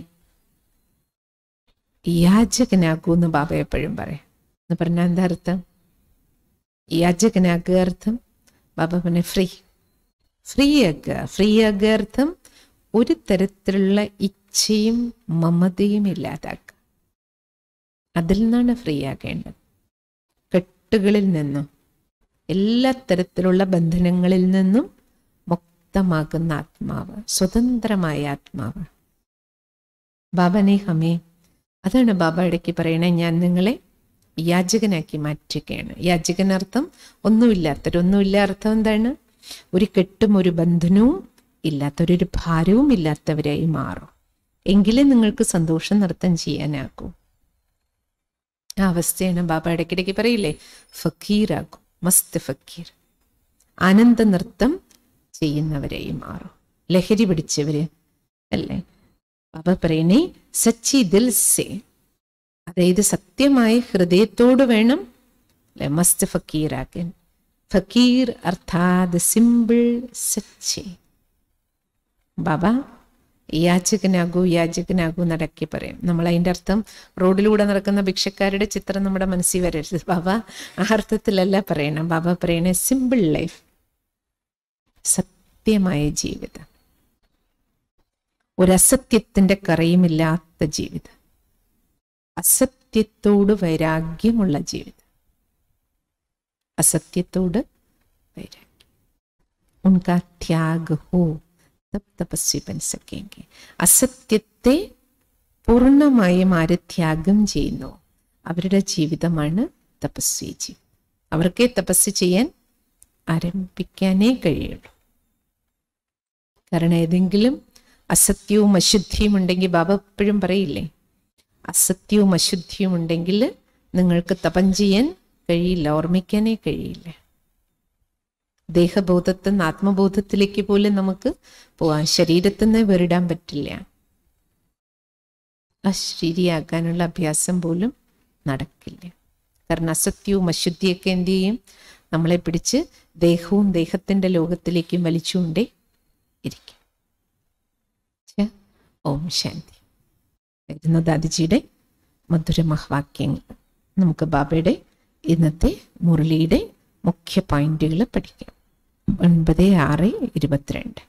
യാചകനാകൂ എന്ന് ബാബ എപ്പോഴും പറയാം എന്ന് പറഞ്ഞാൽ എന്താ അർത്ഥം യാചകനാക്കുക അർത്ഥം ബാബ പറഞ്ഞ ഫ്രീ ഫ്രീ ആക്കുക ഫ്രീ ആക്കുക അർത്ഥം ഒരു തരത്തിലുള്ള ഇച്ഛയും മമതയും ഇല്ലാതാക്കുക അതിൽ നിന്നാണ് ഫ്രീ ആകേണ്ടത് കെട്ടുകളിൽ നിന്നും എല്ലാ തരത്തിലുള്ള ബന്ധനങ്ങളിൽ നിന്നും മുക്തമാകുന്ന ആത്മാവ് സ്വതന്ത്രമായ ആത്മാവ് ബാബനെ ഹമേ അതാണ് ബാബ ഇടയ്ക്ക് പറയണേ ഞാൻ നിങ്ങളെ യാചകനാക്കി മാറ്റുകയാണ് യാചകനർത്ഥം ഒന്നുമില്ലാത്തൊരൊന്നുമില്ല അർത്ഥം എന്താണ് ഒരു കെട്ടും ഒരു ബന്ധനവും ഇല്ലാത്തൊരു ഭാരവും ഇല്ലാത്തവരായി മാറും എങ്കിലേ നിങ്ങൾക്ക് സന്തോഷം നൃത്തം ചെയ്യാനാകൂ ആ അവസ്ഥയാണ് ബാബ ഇടയ്ക്കിടയ്ക്ക് പറയില്ലേ ഫക്കീറാകും മസ്ത് ഫക്കീർ ആനന്ദ നൃത്തം ചെയ്യുന്നവരായി മാറും ലഹരി പിടിച്ചവര് അല്ലേ ബാബ പറയണേ സച്ചി ദിൽ സേ അതായത് സത്യമായ ഹൃദയത്തോട് വേണം അല്ലെ മസ്ത് ഫക്കീറാക്കാൻ ഫക്കീർ അർത്ഥാത് സിമ്പിൾ സച്ചി ബാബ യാചകനാകൂ യാചകനാകൂ നടക്കി പറയും നമ്മൾ അതിൻ്റെ അർത്ഥം റോഡിലൂടെ നടക്കുന്ന ഭിക്ഷക്കാരുടെ ചിത്രം നമ്മുടെ മനസ്സിൽ വരരുത് ബാബ ആ അർത്ഥത്തിലല്ല പറയണം ബാബ പറയണേ സിമ്പിൾ ലൈഫ് സത്യമായ ജീവിതം ഒരസത്യത്തിൻ്റെ കറയുമില്ലാത്ത ജീവിതം അസത്യത്തോട് വൈരാഗ്യമുള്ള ജീവിതം അസത്യത്തോട് വൈരാഗ്യം ഉൻകാ ത്യാഗ് ഹോ തബ് തപസ്വി ബൻ സക്കേങ്കെ അസത്യത്തെ പൂർണ്ണമായും ആര് ത്യാഗം ചെയ്യുന്നു അവരുടെ ജീവിതമാണ് തപസ്വി ജീവിതം അവർക്കേ തപസ് ചെയ്യാൻ ആരംഭിക്കാനേ കഴിയുള്ളൂ കാരണം ഏതെങ്കിലും അസത്യവും അശുദ്ധിയും ഉണ്ടെങ്കിൽ ബാബ എപ്പോഴും പറയില്ലേ അസത്യവും അശുദ്ധിയും ഉണ്ടെങ്കിൽ നിങ്ങൾക്ക് തപം ചെയ്യാൻ കഴിയില്ല ഓർമ്മിക്കാനേ കഴിയില്ല ദേഹബോധത്തിൽ നിന്ന് ആത്മബോധത്തിലേക്ക് പോലും നമുക്ക് പോവാം ശരീരത്തിൽ നിന്ന് വേറിടാൻ പറ്റില്ല അശരീരിയാക്കാനുള്ള അഭ്യാസം പോലും നടക്കില്ല കാരണം അസത്യവും അശുദ്ധിയൊക്കെ എന്ത് ചെയ്യും നമ്മളെ പിടിച്ച് ദേഹവും ദേഹത്തിൻ്റെ ലോകത്തിലേക്കും വലിച്ചുകൊണ്ടേ ഇരിക്കും ഓം ശാന്തി വരുന്ന ദാദിജിയുടെ മധുര മഹവാക്യങ്ങൾ നമുക്ക് ബാബയുടെ ഇന്നത്തെ മുരളിയുടെ മുഖ്യ പോയിന്റുകൾ പഠിക്കാം ഒൻപത് ആറ് ഇരുപത്തിരണ്ട്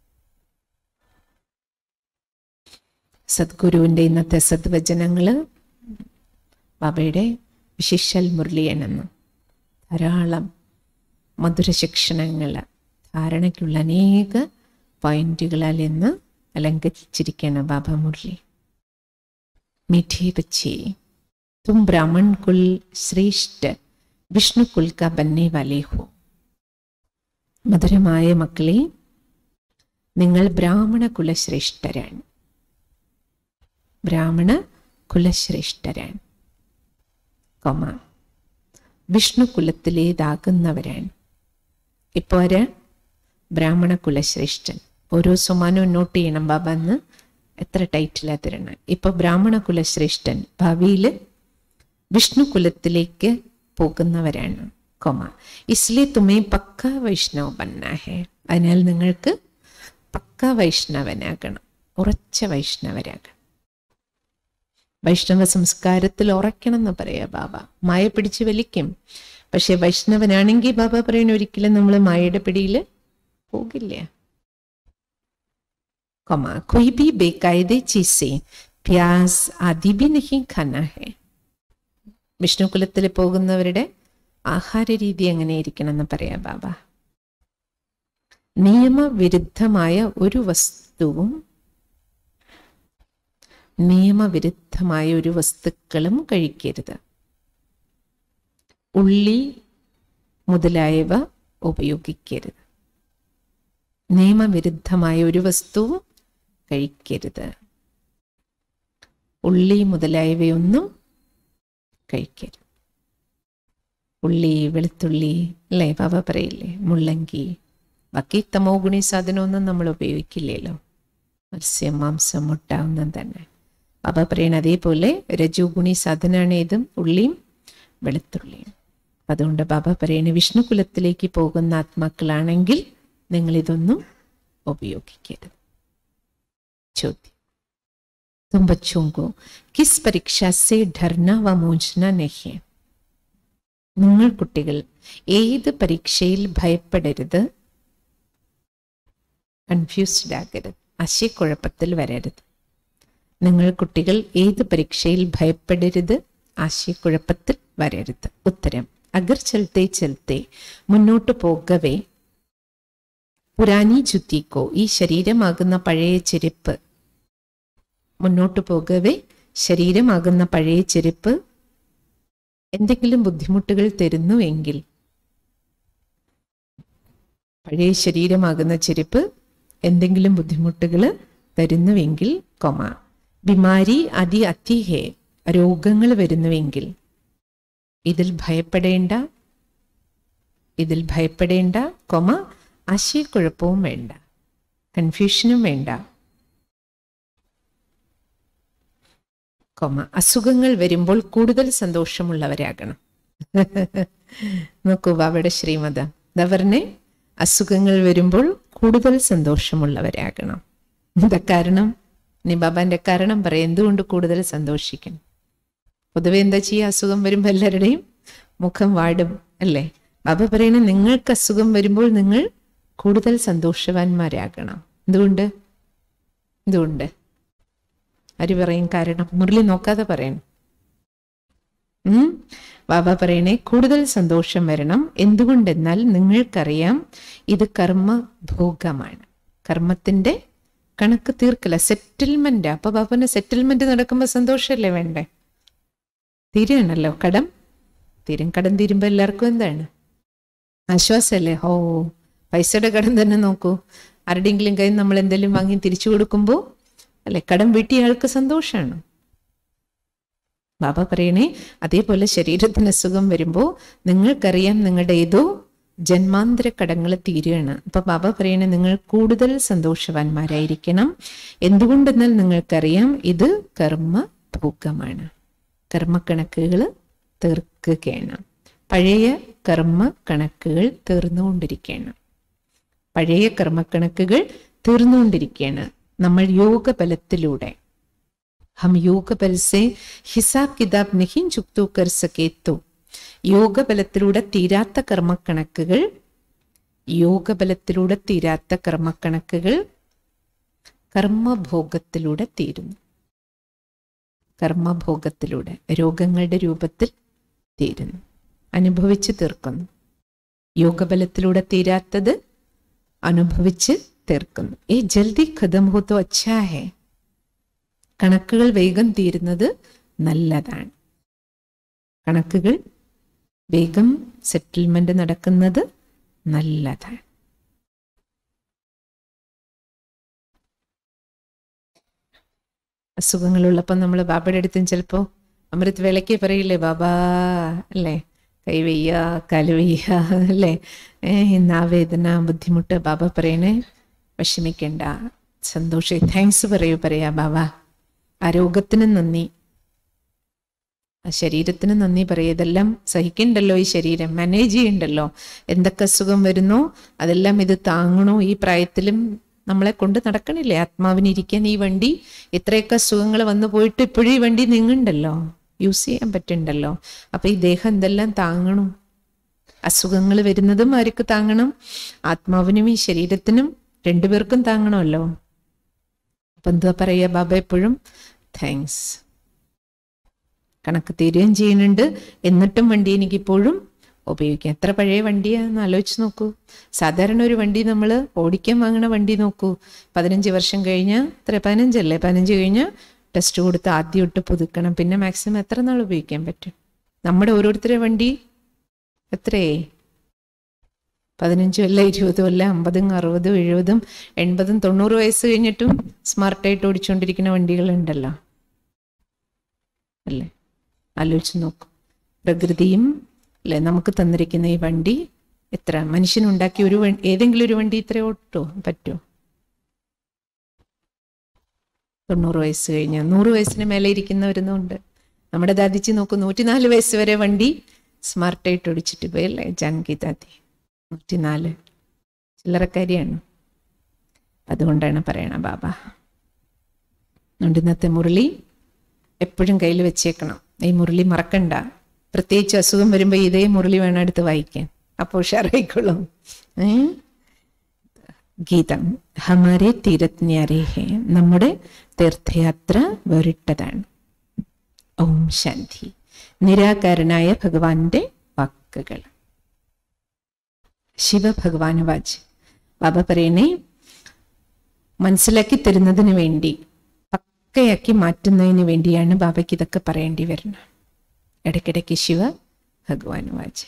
സദ്ഗുരുവിൻ്റെ ഇന്നത്തെ സദ്വചനങ്ങൾ ബാബയുടെ വിശിഷൽ മുരളിയണെന്ന് ധാരാളം മധുര ശിക്ഷണങ്ങൾ ധാരണയ്ക്കുള്ള അനേക പോയിന്റുകളാൽ ഇന്ന് अलंकृत बाबा मुरली मीठे बच्चे तुम ब्राह्मण कुल श्रेष्ठ വിഷ്ണു കുൽക്ക ബന്നെ വാലേ ഹോ മധുരമായ മക്കളെ നിങ്ങൾ ബ്രാഹ്മണ കുലശ്രേഷ്ഠരാണ് ബ്രാഹ്മണ കുലശ്രേഷ്ഠരാണ് കൊമ വിഷ്ണു കുലത്തിലേതാകുന്നവരാണ് ഇപ്പോൾ ആര് ബ്രാഹ്മണ കുലശ്രേഷ്ഠൻ ഓരോ സൊമാനവും നോട്ട് ചെയ്യണം ബാബ എന്ന് എത്ര ടൈറ്റിലാ തരണം ഇപ്പൊ ബ്രാഹ്മണ കുലശ്രേഷ്ഠൻ ഭാവിയിൽ വിഷ്ണു കുലത്തിലേക്ക് പോകുന്നവരാണ് കൊമ ഇസ്ലേ തുമേ പക്ക വൈഷ്ണവ ബന്ന ഹേ അതിനാൽ നിങ്ങൾക്ക് പക്ക വൈഷ്ണവനാകണം ഉറച്ച വൈഷ്ണവരാകണം വൈഷ്ണവ സംസ്കാരത്തിൽ ഉറയ്ക്കണം എന്ന് പറയാ ബാബ മായ പിടിച്ച് വലിക്കും പക്ഷെ വൈഷ്ണവനാണെങ്കിൽ ബാബ പറയുന്ന ഒരിക്കലും നമ്മൾ മായയുടെ പിടിയിൽ പോകില്ല കൊമ കൊയ് ബി ബേക്കായതെ ചീസെ പ്യാസ് ആദി ബി നഹി ഖാന ഹെ വിഷ്ണുകുലത്തിൽ പോകുന്നവരുടെ ആഹാര രീതി എങ്ങനെയിരിക്കണം എന്ന് പറയാ ബാബ നിയമവിരുദ്ധമായ ഒരു വസ്തുവും നിയമവിരുദ്ധമായ ഒരു വസ്തുക്കളും കഴിക്കരുത് ഉള്ളി മുതലായവ ഉപയോഗിക്കരുത് നിയമവിരുദ്ധമായ ഒരു വസ്തുവും കഴിക്കരുത് ഉള്ളി മുതലായവയൊന്നും കഴിക്കരുത് ഉള്ളി വെളുത്തുള്ളി അല്ലേ ബാബ പറയില്ലേ മുള്ളങ്കി ബാക്കി തമോ ഗുണി സാധനമൊന്നും നമ്മൾ ഉപയോഗിക്കില്ലല്ലോ മത്സ്യം മാംസം മുട്ട ഒന്നും തന്നെ ബാബ പറയണ അതേപോലെ രജു ഗുണി സാധനമാണ് ഇതും ഉള്ളിയും വെളുത്തുള്ളിയും അപ്പം അതുകൊണ്ട് ബാബ പറയണ വിഷ്ണു കുലത്തിലേക്ക് പോകുന്ന ആത്മാക്കളാണെങ്കിൽ നിങ്ങൾ ഇതൊന്നും ഉപയോഗിക്കരുത് ചോദ്യം तुम बच्चों को किस परीक्षा से डरना व मूंझना नहीं है നിങ്ങൾ കുട്ടികൾ ഏത് പരീക്ഷയിൽ ഭയപ്പെടരുത് കൺഫ്യൂസ്ഡ് ആകരുത് ആശയക്കുഴപ്പത്തിൽ വരരുത് നിങ്ങൾ കുട്ടികൾ ഏത് പരീക്ഷയിൽ ഭയപ്പെടരുത് ആശയക്കുഴപ്പത്തിൽ വരരുത് ഉത്തരം അഗർ ചലത്തെ ചലത്തെ മുന്നോട്ട് പോകവേ പുരാനി ജുത്തിക്കോ ഈ ശരീരമാകുന്ന പഴയ ചെരുപ്പ് മുന്നോട്ട് പോകവേ ശരീരമാകുന്ന പഴയ ചെരുപ്പ് എന്തെങ്കിലും ബുദ്ധിമുട്ടുകൾ തരുന്നുവെങ്കിൽ പഴയ ശരീരമാകുന്ന ചെരുപ്പ് എന്തെങ്കിലും ബുദ്ധിമുട്ടുകൾ തരുന്നുവെങ്കിൽ കൊമ ബിമാരി അതി അതിഹേ രോഗങ്ങൾ വരുന്നുവെങ്കിൽ ഇതിൽ ഭയപ്പെടേണ്ട ഇതിൽ ഭയപ്പെടേണ്ട കൊമ ആശയക്കുഴപ്പവും വേണ്ട കൺഫ്യൂഷനും വേണ്ട കൊമ അസുഖങ്ങൾ വരുമ്പോൾ കൂടുതൽ സന്തോഷമുള്ളവരാകണം നോക്കൂ ബാബയുടെ ശ്രീമത ദവറിനെ അസുഖങ്ങൾ വരുമ്പോൾ കൂടുതൽ സന്തോഷമുള്ളവരാകണം എന്താ കാരണം ഇനി ബാബാന്റെ കാരണം പറയാം എന്തുകൊണ്ട് കൂടുതൽ സന്തോഷിക്കണം പൊതുവെ എന്താ ചെയ്യുക അസുഖം വരുമ്പോൾ എല്ലാവരുടെയും മുഖം വാടും അല്ലേ ബാബ പറയണ നിങ്ങൾക്ക് അസുഖം വരുമ്പോൾ നിങ്ങൾ കൂടുതൽ സന്തോഷവാന്മാരാകണം എന്തുകൊണ്ട് എന്തുകൊണ്ട് ആര് പറയും കാരണം മുരളി നോക്കാതെ പറയണം ഉം ബാബ പറയണേ കൂടുതൽ സന്തോഷം വരണം എന്തുകൊണ്ടെന്നാൽ നിങ്ങൾക്കറിയാം ഇത് കർമ്മ ഭോഗമാണ് കർമ്മത്തിന്റെ കണക്ക് തീർക്കല സെറ്റിൽമെന്റ് അപ്പൊ ബാബന് സെറ്റിൽമെന്റ് നടക്കുമ്പോൾ സന്തോഷമല്ലേ വേണ്ടേ തീരുകയാണല്ലോ കടം തീരും കടം തീരുമ്പോ എല്ലാവർക്കും എന്താണ് ആശ്വാസമല്ലേ ഓ പൈസയുടെ കടം തന്നെ നോക്കൂ ആരുടെയെങ്കിലും കയ്യിൽ നമ്മൾ എന്തെങ്കിലും വാങ്ങി തിരിച്ചു കൊടുക്കുമ്പോൾ അല്ലെ കടം വീട്ടിയ ആൾക്ക് സന്തോഷമാണ് ബാബ പറയണേ അതേപോലെ ശരീരത്തിന് അസുഖം വരുമ്പോൾ നിങ്ങൾക്കറിയാം നിങ്ങളുടെ ഏതോ ജന്മാന്തര കടങ്ങൾ തീരുകയാണ് അപ്പൊ ബാബ പറയണേ നിങ്ങൾ കൂടുതൽ സന്തോഷവാന്മാരായിരിക്കണം എന്തുകൊണ്ടെന്നാൽ നിങ്ങൾക്കറിയാം ഇത് കർമ്മ ഭോഗമാണ് കർമ്മക്കണക്കുകൾ തീർക്കുകയാണ് പഴയ കർമ്മ കണക്കുകൾ തീർന്നുകൊണ്ടിരിക്കുകയാണ് പഴയ കർമ്മക്കണക്കുകൾ തീർന്നുകൊണ്ടിരിക്കുകയാണ് നമ്മൾ യോഗബലത്തിലൂടെ हम योग बल से ഹിസാബ് കിതാബ് नहीं ചുക്തു കർ സകേ തോ യോഗബലത്തിലൂടെ തീരാത്ത കർമ്മക്കണക്കുകൾ യോഗബലത്തിലൂടെ തീരാത്ത കർമ്മക്കണക്കുകൾ കർമ്മഭോഗത്തിലൂടെ തീരുന്നു കർമ്മഭോഗത്തിലൂടെ രോഗങ്ങളുടെ രൂപത്തിൽ തീരുന്നു അനുഭവിച്ച് തീർക്കുന്നു യോഗബലത്തിലൂടെ തീരാത്തത് അനുഭവിച്ച് തീർക്കുന്നു ഏ ജൽദി ഖതം ഹോ തോ അച്ഛാ ഹേ കണക്കുകൾ വേഗം തീരുന്നത് നല്ലതാണ് കണക്കുകൾ വേഗം സെറ്റിൽമെന്റ് നടക്കുന്നത് നല്ലതാണ് അസുഖങ്ങളുള്ളപ്പോൾ നമ്മൾ ബാബയുടെ അടുത്തും ചിലപ്പോൾ അമൃത് വേലയ്ക്ക് പറയില്ലേ ബാബാ അല്ലേ കൈ വയ്യ കാല് വയ്യ അല്ലേ ഏ, ഇന്ന് ആ വേദന ബുദ്ധിമുട്ട് ബാബ പറയണേ വിഷമിക്കണ്ട സന്തോഷം താങ്ക്സ് പറയൂ പറയാ ബാബ ആ രോഗത്തിന് നന്ദി ആ ശരീരത്തിന് നന്ദി പറയുക ഇതെല്ലാം സഹിക്കണ്ടല്ലോ ഈ ശരീരം മാനേജ് ചെയ്യണ്ടല്ലോ എന്തൊക്കെ അസുഖം വരുന്നോ അതെല്ലാം ഇത് താങ്ങണോ ഈ പ്രായത്തിലും നമ്മളെ കൊണ്ട് നടക്കണില്ലേ ആത്മാവിന് ഇരിക്കാൻ ഈ വണ്ടി എത്രയൊക്കെ അസുഖങ്ങൾ വന്നു പോയിട്ട് ഇപ്പോഴും ഈ വണ്ടി നീങ്ങണ്ടല്ലോ യൂസ് ചെയ്യാൻ പറ്റുന്നുണ്ടല്ലോ അപ്പൊ ഈ ദേഹം എന്തെല്ലാം താങ്ങണു അസുഖങ്ങൾ വരുന്നതും ആർക്ക് താങ്ങണം ആത്മാവിനും ഈ ശരീരത്തിനും രണ്ടുപേർക്കും താങ്ങണമല്ലോ അപ്പൊ എന്തുവാ പറയുക ബാബ എപ്പോഴും താങ്ക്സ് കണക്ക് തീരുകയും ചെയ്യുന്നുണ്ട് എന്നിട്ടും വണ്ടി എനിക്കിപ്പോഴും ഉപയോഗിക്കാം എത്ര പഴയ വണ്ടിയാന്ന് ആലോചിച്ച് നോക്കൂ സാധാരണ ഒരു വണ്ടി നമ്മൾ ഓടിക്കാൻ വാങ്ങണ വണ്ടി നോക്കൂ പതിനഞ്ച് വർഷം കഴിഞ്ഞാൽ എത്ര പതിനഞ്ചല്ലേ പതിനഞ്ച് കഴിഞ്ഞാൽ ടെസ്റ്റ് കൊടുത്ത് ആദ്യം ഇട്ട് പുതുക്കണം പിന്നെ മാക്സിമം എത്ര നാൾ ഉപയോഗിക്കാൻ പറ്റും നമ്മുടെ ഓരോരുത്തരുടെ വണ്ടി എത്രയേ പതിനഞ്ചും അല്ല ഇരുപതും അല്ല അമ്പതും അറുപതും എഴുപതും എൺപതും തൊണ്ണൂറ് വയസ്സ് കഴിഞ്ഞിട്ടും സ്മാർട്ടായിട്ട് ഓടിച്ചുകൊണ്ടിരിക്കുന്ന വണ്ടികളുണ്ടല്ലോ അല്ലേ ആലോചിച്ച് നോക്കൂ പ്രകൃതിയും അല്ലെ നമുക്ക് തന്നിരിക്കുന്ന ഈ വണ്ടി എത്ര മനുഷ്യനുണ്ടാക്കിയ ഒരു വണ്ടി ഏതെങ്കിലും ഒരു വണ്ടി ഇത്ര ഓട്ടോ പറ്റുമോ തൊണ്ണൂറ് വയസ്സ് കഴിഞ്ഞ നൂറ് വയസ്സിന് മേലെ ഇരിക്കുന്നവരുന്നുണ്ട് നമ്മുടെ ദാദിച്ചി നോക്കൂ നൂറ്റിനാല് വയസ്സ് വരെ വണ്ടി സ്മാർട്ടായിട്ട് ഓടിച്ചിട്ട് പോയി അല്ലേ ജാനകി ദാദി നൂറ്റിനാല് ചില്ലറക്കാരിയാണ് അതുകൊണ്ടാണ് പറയണ ബാബ അതുകൊണ്ട് ഇന്നത്തെ മുരളി എപ്പോഴും കയ്യിൽ വെച്ചേക്കണം ഈ മുരളി മറക്കണ്ട പ്രത്യേകിച്ച് അസുഖം വരുമ്പോൾ ഇതേ മുരളി വേണം എടുത്ത് വായിക്കാൻ അപ്പോൾ ഉഷാറായിക്കൊള്ളും ഏ ഗീതം ഹമാരെ തീരത്ന്യാരേ ഹേ നമ്മുടെ തീർത്ഥയാത്ര വേറിട്ടതാണ് ഓം ശാന്തി നിരാകാരനായ ഭഗവാന്റെ വാക്കുകൾ ശിവഭഗവാൻ വാച്ച് ബാബ പറയണേ മനസ്സിലാക്കി തരുന്നതിന് വേണ്ടി പക്കയാക്കി മാറ്റുന്നതിന് വേണ്ടിയാണ് ബാബയ്ക്ക് ഇതൊക്കെ പറയേണ്ടി വരുന്നത് ഇടയ്ക്കിടയ്ക്ക് ശിവ ഭഗവാൻ വാച്ച്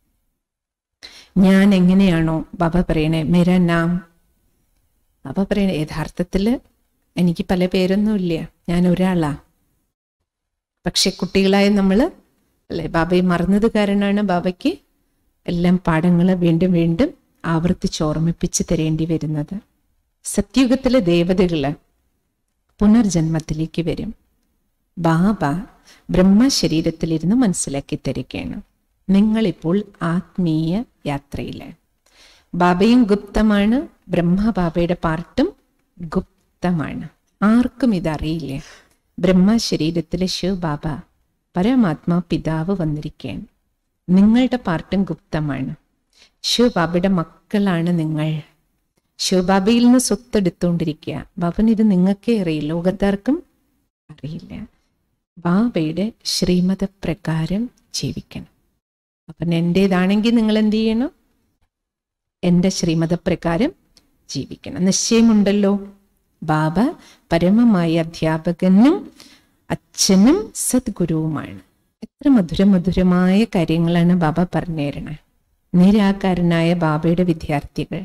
ഞാൻ എങ്ങനെയാണോ ബാബ പറയണേ മേര നാം ബാബ പറയണേ യഥാർത്ഥത്തിൽ എനിക്ക് പല പേരൊന്നുമില്ല ഞാൻ ഒരാളാ പക്ഷെ കുട്ടികളായ നമ്മൾ അല്ലെ ബാബയെ മറന്നത് കാരണമാണ് ബാബയ്ക്ക് എല്ലാം പാഠങ്ങൾ വീണ്ടും വീണ്ടും ആവർത്തിച്ച് ഓർമ്മിപ്പിച്ച് തരേണ്ടി വരുന്നത് സത്യുഗത്തിലെ ദേവതകള് പുനർജന്മത്തിലേക്ക് വരും ബാബ ബ്രഹ്മശരീരത്തിലിരുന്ന് മനസ്സിലാക്കി തരികയാണ് നിങ്ങളിപ്പോൾ ആത്മീയ യാത്രയിലാണ് ബാബയും ഗുപ്തമാണ് ബ്രഹ്മബാബയുടെ പാർട്ടും ഗുപ്തമാണ് ആർക്കും ഇതറിയില്ല ബ്രഹ്മശരീരത്തിലെ ശിവ് ബാബ പരമാത്മാ പിതാവ് വന്നിരിക്കുകയാണ് നിങ്ങളുടെ പാർട്ടും ഗുപ്തമാണ് ശിവ് ബാബയുടെ മക്കളാണ് നിങ്ങൾ ശിവബാബയിൽ നിന്ന് സ്വത്തെടുത്തുകൊണ്ടിരിക്കുക ബാബൻ ഇത് നിങ്ങൾക്കേ അറിയില്ല ലോകത്താർക്കും അറിയില്ല ബാബയുടെ ശ്രീമതപ്രകാരം ജീവിക്കണം അപ്പം എൻ്റേതാണെങ്കിൽ നിങ്ങൾ എന്ത് ചെയ്യണം എൻ്റെ ശ്രീമതപ്രകാരം ജീവിക്കണം നിശ്ചയമുണ്ടല്ലോ ബാബ പരമമായ അധ്യാപകനും അച്ഛനും സദ്ഗുരുവുമാണ് എത്ര മധുര മധുരമായ കാര്യങ്ങളാണ് ബാബ പറഞ്ഞു തരണേ നിരാകാരനായ ബാബയുടെ വിദ്യാർത്ഥികൾ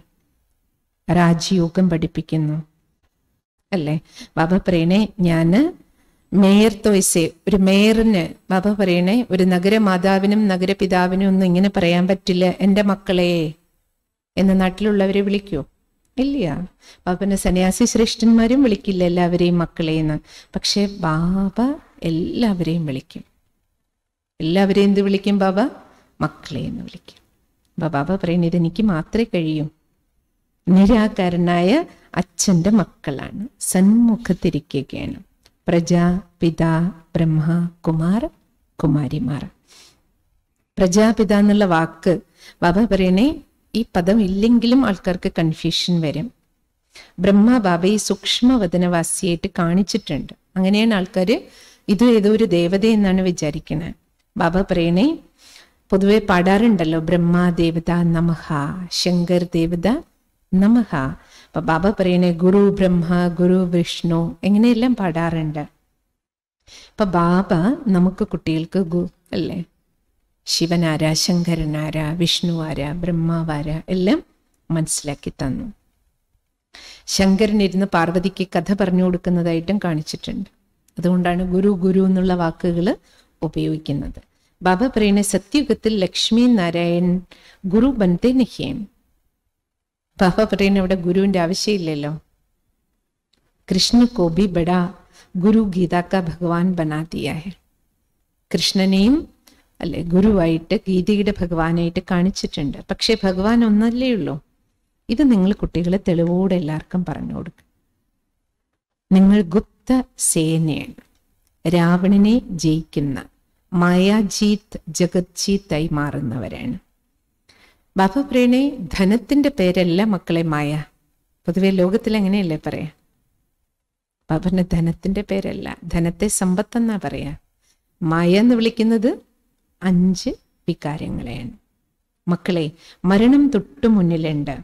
രാജയോഗം പഠിപ്പിക്കുന്നു അല്ലേ ബാബ പറയണേ ഞാന് മേയർ തോയ്സെ ഒരു മേയറിന് ബാബ പറയണേ ഒരു നഗരമാതാവിനും നഗരപിതാവിനും ഒന്നും ഇങ്ങനെ പറയാൻ പറ്റില്ല എൻ്റെ മക്കളെ എന്ന് നാട്ടിലുള്ളവരെ വിളിക്കൂ ഇല്ല ബാബനെ സന്യാസി ശ്രേഷ്ഠന്മാരും വിളിക്കില്ല എല്ലാവരെയും മക്കളെ എന്ന് പക്ഷെ ബാബ എല്ലാവരെയും വിളിക്കും എല്ലാവരെയും എന്ത് വിളിക്കും ബാബ മക്കളെ എന്ന് വിളിക്കും അപ്പൊ ബാബ പറയുന്നത് ഇതെനിക്ക് മാത്രമേ കഴിയൂ നിരാകാരനായ അച്ഛൻ്റെ മക്കളാണ് സന്മുഖത്തിരിക്കുകയാണ് പ്രജ പിതാ ബ്രഹ്മ കുമാർ കുമാരിമാർ പ്രജാപിത എന്നുള്ള വാക്ക് ബാബ പറയണേ ഈ പദം ഇല്ലെങ്കിലും ആൾക്കാർക്ക് കൺഫ്യൂഷൻ വരും ബ്രഹ്മ ബാബയെ സൂക്ഷ്മവദനവാസിയായിട്ട് കാണിച്ചിട്ടുണ്ട് അങ്ങനെയാണ് ആൾക്കാർ ഇത് ഏതോ ഒരു ദേവത എന്നാണ് വിചാരിക്കുന്നത് ബാബ പറയണേ പൊതുവെ പാടാറുണ്ടല്ലോ ബ്രഹ്മ ദേവത നമഹ ശങ്കർ ദേവത നമഹ അപ്പൊ ബാബ പറയണേ ഗുരു ബ്രഹ്മ ഗുരു വിഷ്ണു എങ്ങനെയെല്ലാം പാടാറുണ്ട് അപ്പൊ ബാബ നമുക്ക് കുട്ടികൾക്ക് ഗു അല്ലേ ശിവനാര ശങ്കരനാര വിഷ്ണുവാര ബ്രഹ്മാവാര എല്ലാം മനസ്സിലാക്കി തന്നു ശങ്കരനിരുന്ന് പാർവതിക്ക് കഥ പറഞ്ഞു കൊടുക്കുന്നതായിട്ടും കാണിച്ചിട്ടുണ്ട് അതുകൊണ്ടാണ് ഗുരു ഗുരു എന്നുള്ള വാക്കുകൾ ഉപയോഗിക്കുന്നത് ബാബ പറയുന്ന സത്യയുഗത്തിൽ ലക്ഷ്മി നാരായൺ ഗുരു ബനത്തെ നഹിയേം ബാബ പറയുന്ന ഇവിടെ ഗുരുവിന്റെ ആവശ്യമില്ലല്ലോ കൃഷ്ണ കോ ബി ബഡാ ഗുരു ഗീത കാ ഭഗവാൻ ബനാ ദിയാ ഹെ കൃഷ്ണനെയും അല്ലെ ഗുരുവായിട്ട് ഗീതയുടെ ഭഗവാനായിട്ട് കാണിച്ചിട്ടുണ്ട് പക്ഷെ ഭഗവാൻ ഒന്നല്ലേ ഉള്ളൂ ഇത് നിങ്ങൾ കുട്ടികളെ തെളിവോടെ എല്ലാവർക്കും പറഞ്ഞു കൊടുക്കും നിങ്ങൾ ഗുപ്ത സേനയാണ് രാവണനെ ജയിക്കുന്ന മായാജീത് ജഗജ്ജീത്തായി മാറുന്നവരാണ് ബാബ പറയണേ ധനത്തിന്റെ പേരല്ല മക്കളെ മായ പൊതുവെ ലോകത്തിൽ അങ്ങനെയല്ലേ പറയാ ബാബറിന് ധനത്തിന്റെ പേരല്ല ധനത്തെ സമ്പത്തെന്നാ പറയാ മായ എന്ന് വിളിക്കുന്നത് അഞ്ച് വികാരങ്ങളെയാണ് മക്കളെ മരണം തൊട്ടു മുന്നിലുണ്ട്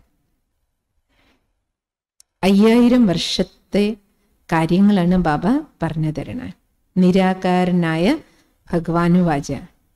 അയ്യായിരം വർഷത്തെ കാര്യങ്ങളാണ് ബാബ പറഞ്ഞു തരണത് നിരാകാരനായ ഭഗവാനുവാച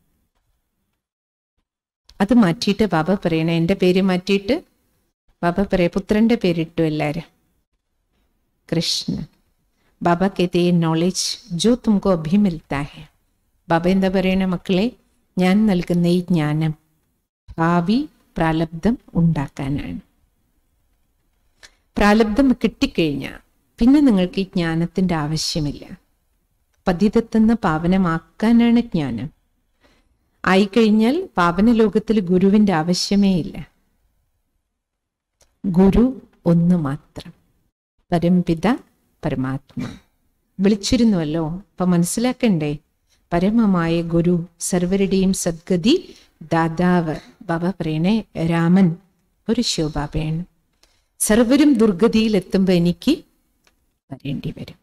അത് മാറ്റിയിട്ട് ബാബ പറയണേ എൻ്റെ പേര് മാറ്റിയിട്ട് ബാബ പറയ പുത്രന്റെ പേരിട്ടു എല്ലാവരും കൃഷ്ണ ബാബ कहते ये नॉलेज जो तुमको अभी मिलता है ബാബ എന്താ പറയണ മക്കളെ ഞാൻ നൽകുന്ന ഈ ജ്ഞാനം ഭാവി പ്രാലബ്ധം ഉണ്ടാക്കാനാണ് പ്രാലബ്ധം കിട്ടിക്കഴിഞ്ഞാൽ പിന്നെ നിങ്ങൾക്ക് ഈ ജ്ഞാനത്തിന്റെ ആവശ്യമില്ല പതിതത്തെന്ന് പാവനമാക്കാനാണ് ജ്ഞാനം ആയിക്കഴിഞ്ഞാൽ പാവന ലോകത്തിൽ ഗുരുവിന്റെ ആവശ്യമേ ഇല്ല ഗുരു ഒന്ന് മാത്രം പരംപിത പരമാത്മ വിളിച്ചിരുന്നുവല്ലോ അപ്പൊ മനസ്സിലാക്കണ്ടേ പരമമായ ഗുരു സർവരുടെയും സദ്ഗതി ദാതാവ് ബാബ പറയണേ രാമൻ ഒരു ശിവബാബയാണ് സർവരും ദുർഗതിയിലെത്തുമ്പോൾ എനിക്ക് വരേണ്ടി വരും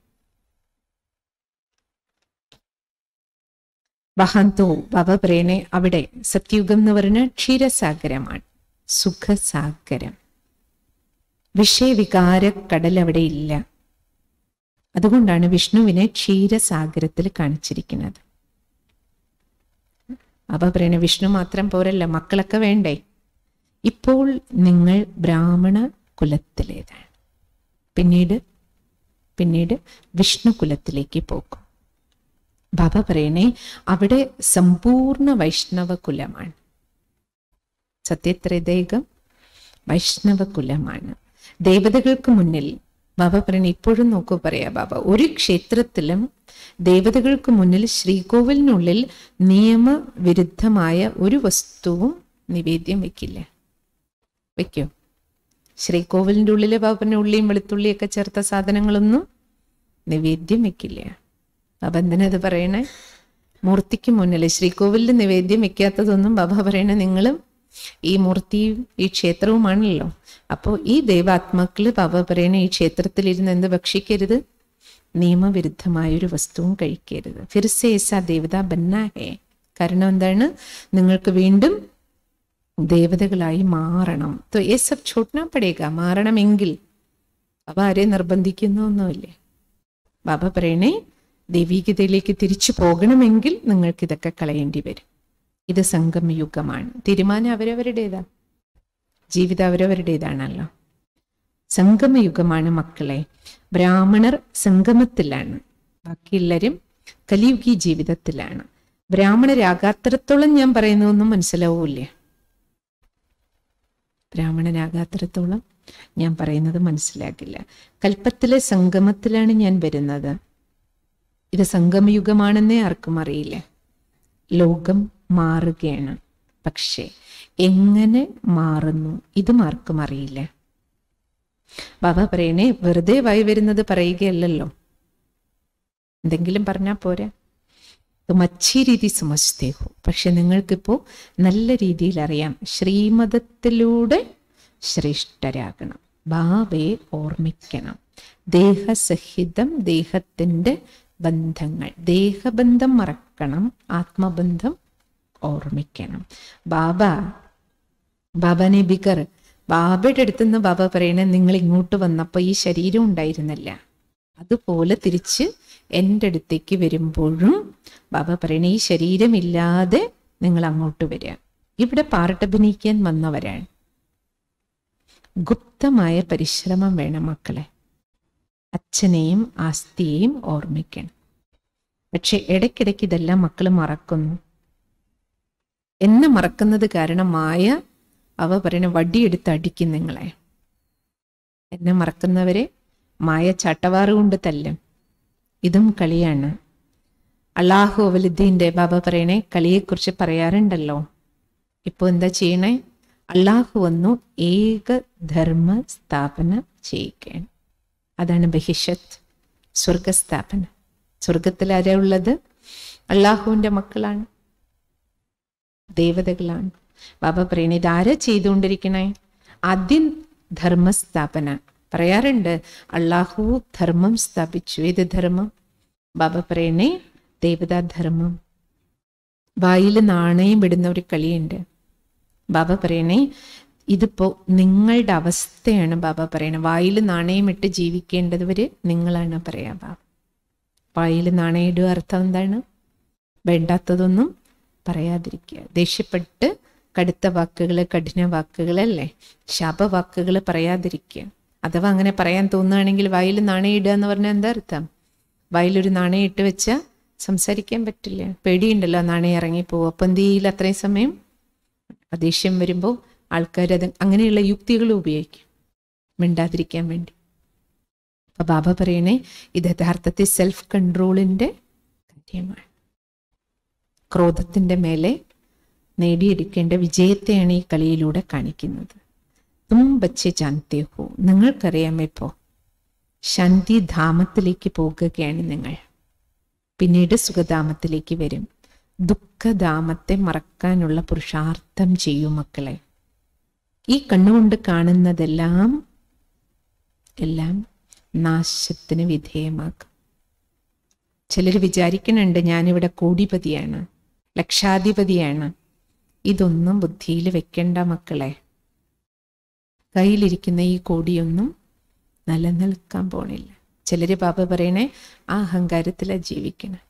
വഹാന്തോ ബാബ പറയണേ അവിടെ സത്യുഗം എന്ന് പറഞ്ഞ ക്ഷീരസാഗരമാണ് സുഖസാഗരം വിഷയവികാര കടൽ അവിടെ ഇല്ല അതുകൊണ്ടാണ് വിഷ്ണുവിനെ ക്ഷീരസാഗരത്തിൽ കാണിച്ചിരിക്കുന്നത് അപ്പൊ പറയണ വിഷ്ണു മാത്രം പോരല്ല മക്കളൊക്കെ വേണ്ടേ ഇപ്പോൾ നിങ്ങൾ ബ്രാഹ്മണ കുലത്തിലേതാണ് പിന്നീട് പിന്നീട് വിഷ്ണു കുലത്തിലേക്ക് പോകും ബാബ പറയണേ അവിടെ സമ്പൂർണ്ണ വൈഷ്ണവ കുലമാണ് സത്യത്രേതേകം വൈഷ്ണവ കുലമാണ് ദേവതകൾക്ക് മുന്നിൽ ബാബ പറയണ ഇപ്പോഴും നോക്കൂ പറയാ ബാബ ഒരു ക്ഷേത്രത്തിലും ദേവതകൾക്ക് മുന്നിൽ ശ്രീകോവിലിനുള്ളിൽ നിയമവിരുദ്ധമായ ഒരു വസ്തുവും നിവേദ്യം വെക്കില്ല വെക്കോ ശ്രീകോവിലിൻ്റെ ഉള്ളിൽ ബാബന്റെ ഉള്ളിയും വെളുത്തുള്ളിയൊക്കെ ചേർത്ത സാധനങ്ങളൊന്നും നിവേദ്യം വെക്കില്ല ബാബ എന്തിനത് പറയണേ മൂർത്തിക്ക് മുന്നിൽ ശ്രീകോവിലിൽ നിവേദ്യം വെക്കാത്തതൊന്നും ബാബ പറയണേ നിങ്ങളും ഈ മൂർത്തിയും ഈ ക്ഷേത്രവുമാണല്ലോ അപ്പോൾ ഈ ദൈവാത്മാക്കള് ബാബ പറയണ ഈ ക്ഷേത്രത്തിൽ ഇരുന്ന് എന്ത് ഭക്ഷിക്കരുത് നിയമവിരുദ്ധമായ ഒരു വസ്തുവും കഴിക്കരുത് ഫിർസേ ഏസാ ദേവത ബന്നാ ഹേ കാരണം എന്താണ് നിങ്ങൾക്ക് വീണ്ടും ദേവതകളായി മാറണം തോ ഏ സബ് ഛോട്ട്നാ പടേക മാറണമെങ്കിൽ ബാബ ആരെ നിർബന്ധിക്കുന്നൊന്നുമില്ലേ ബാബ പറയണേ ദൈവീകതയിലേക്ക് തിരിച്ചു പോകണമെങ്കിൽ നിങ്ങൾക്ക് ഇതൊക്കെ കളയേണ്ടി വരും ഇത് സംഗമയുഗമാണ് തീരുമാനം അവരവരുടേതാ ജീവിതം അവരവരുടേതാണല്ലോ സംഗമയുഗമാണ് മക്കളെ ബ്രാഹ്മണർ സംഗമത്തിലാണ് ബാക്കിയെല്ലാവരും കലിയുഗി ജീവിതത്തിലാണ് ബ്രാഹ്മണരാകാത്തിടത്തോളം ഞാൻ പറയുന്നതൊന്നും മനസ്സിലാവൂല്ലേ ബ്രാഹ്മണനാകാത്തിടത്തോളം ഞാൻ പറയുന്നത് മനസ്സിലാക്കില്ല കൽപ്പത്തിലെ സംഗമത്തിലാണ് ഞാൻ വരുന്നത് ഇത് സംഗമയുഗമാണെന്നേ ആർക്കും അറിയില്ല ലോകം മാറുകയാണ് പക്ഷേ എങ്ങനെ മാറുന്നു ഇതും ആർക്കും അറിയില്ല ബാബ പറയണേ വെറുതെ വായി വരുന്നത് പറയുകയല്ലല്ലോ എന്തെങ്കിലും പറഞ്ഞാൽ പോരാ മച്ചി രീതി സമസ്തേഹു പക്ഷെ നിങ്ങൾക്കിപ്പോൾ നല്ല രീതിയിൽ അറിയാം ശ്രീമതത്തിലൂടെ ശ്രേഷ്ഠരാകണം ബാബയെ ഓർമ്മിക്കണം ദേഹസഹിതം ദേഹത്തിൻ്റെ ബന്ധങ്ങൾ ദേഹബന്ധം മറക്കണം ആത്മബന്ധം ഓർമ്മിക്കണം ബാബ ബാബാനെ ബിക്കർ ബാബയുടെ അടുത്തുനിന്ന് ബാബ പറയണേ നിങ്ങൾ ഇങ്ങോട്ട് വന്നപ്പോൾ ഈ ശരീരം ഉണ്ടായിരുന്നില്ല അതുപോലെ തിരിച്ച് എൻ്റെ അടുത്തേക്ക് വരുമ്പോഴും ബാബ പറയണേ ഈ ശരീരമില്ലാതെ നിങ്ങൾ അങ്ങോട്ട് വരിക ഇവിടെ പാർട്ടഭിനയിക്കാൻ വന്നവരാണ് ഗുപ്തമായ പരിശ്രമം വേണം മക്കളെ അച്ഛനെയും ആസ്തിയെയും ഓർമ്മിക്കണം പക്ഷെ ഇടയ്ക്കിടയ്ക്ക് ഇതെല്ലാം മക്കൾ മറക്കുന്നു എന്നെ മറക്കുന്നത് കാരണം മായ അവ പറയണ വടിയെടുത്ത് അടിക്കും നിങ്ങളെ എന്നെ മറക്കുന്നവരെ മായ ചട്ടവാറ് കൊണ്ട് തല്ലും ഇതും കളിയാണ് അള്ളാഹു അവലുദ്ദീൻ്റെ ബാബ പറയണേ കളിയെക്കുറിച്ച് പറയാറുണ്ടല്ലോ ഇപ്പോൾ എന്താ ചെയ്യണേ അള്ളാഹു വന്നു ഏകധർമ്മ സ്ഥാപന ചെയ്യിക്കുകയാണ് അതാണ് ബഹിഷത്ത് സ്വർഗസ്ഥാപന സ്വർഗത്തിൽ ആരാ ഉള്ളത് അള്ളാഹുവിൻ്റെ മക്കളാണ് ദേവതകളാണ് ബാബ പറയണേ ഇതാരാ ചെയ്തുകൊണ്ടിരിക്കണേ ആദ്യം ധർമ്മസ്ഥാപന പറയാറുണ്ട് അള്ളാഹു ധർമ്മം സ്ഥാപിച്ചു ഏത് ധർമ്മം ബാബ പറയണേ ദേവതാധർമ്മം വായിൽ നാണയം വിടുന്ന ഒരു കളിയുണ്ട് ബാബ പറയണേ ഇതിപ്പോ നിങ്ങളുടെ അവസ്ഥയാണ് ബാബ പറയണേ വായിൽ നാണയം ഇട്ട് ജീവിക്കേണ്ടവര് നിങ്ങളാണ് പറയാ ബാബ വായിൽ നാണയം ഇടുക അർത്ഥം എന്താണ് വേണ്ടാത്തതൊന്നും പറയാതിരിക്കുക ദേഷ്യപ്പെട്ട് കടുത്ത വാക്കുകൾ കഠിന വാക്കുകളല്ലേ ശാപവാക്കുകൾ പറയാതിരിക്കുക അഥവാ അങ്ങനെ പറയാൻ തോന്നുകയാണെങ്കിൽ വായിൽ നാണയം ഇടുക എന്ന് പറഞ്ഞാൽ എന്താ അർത്ഥം വായിലൊരു നാണയം ഇട്ട് വെച്ചാൽ സംസാരിക്കാൻ പറ്റില്ല പേടിയുണ്ടല്ലോ നാണയം ഇറങ്ങിപ്പോവും അപ്പം എന്ത് ചെയ്യില്ല അത്രയും സമയം ദേഷ്യം വരുമ്പോൾ ആൾക്കാർ അത് അങ്ങനെയുള്ള യുക്തികൾ ഉപയോഗിക്കും മിണ്ടാതിരിക്കാൻ വേണ്ടി അപ്പൊ ബാബ പറയണേ ഇത് യഥാർത്ഥത്തിൽ സെൽഫ് കൺട്രോളിൻ്റെ കാര്യമാണ് ക്രോധത്തിൻ്റെ മേലെ നേടിയെടുക്കേണ്ട വിജയത്തെയാണ് ഈ കളിയിലൂടെ കാണിക്കുന്നത് തും ബച്ച് ജാനത്തെ ഹോ നിങ്ങൾക്കറിയാം ഇപ്പോൾ ശാന്തിധാമത്തിലേക്ക് പോകുകയാണ് നിങ്ങൾ പിന്നീട് സുഖധാമത്തിലേക്ക് വരും ദുഃഖധാമത്തെ മറക്കാനുള്ള പുരുഷാർത്ഥം ചെയ്യൂ മക്കളെ ഈ കണ്ണുകൊണ്ട് കാണുന്നതെല്ലാം എല്ലാം നാശത്തിന് വിധേയമാക്കും ചിലർ വിചാരിക്കുന്നുണ്ട് ഞാനിവിടെ കോടിപതിയാണ് ലക്ഷാധിപതിയാണ് ഇതൊന്നും ബുദ്ധിയിൽ വെക്കണ്ട മക്കളെ കയ്യിലിരിക്കുന്ന ഈ കോടിയൊന്നും നിലനിൽക്കാൻ പോണില്ല ചിലര് ബാബ പറയണേ ആ അഹങ്കാരത്തിലാണ് ജീവിക്കണേ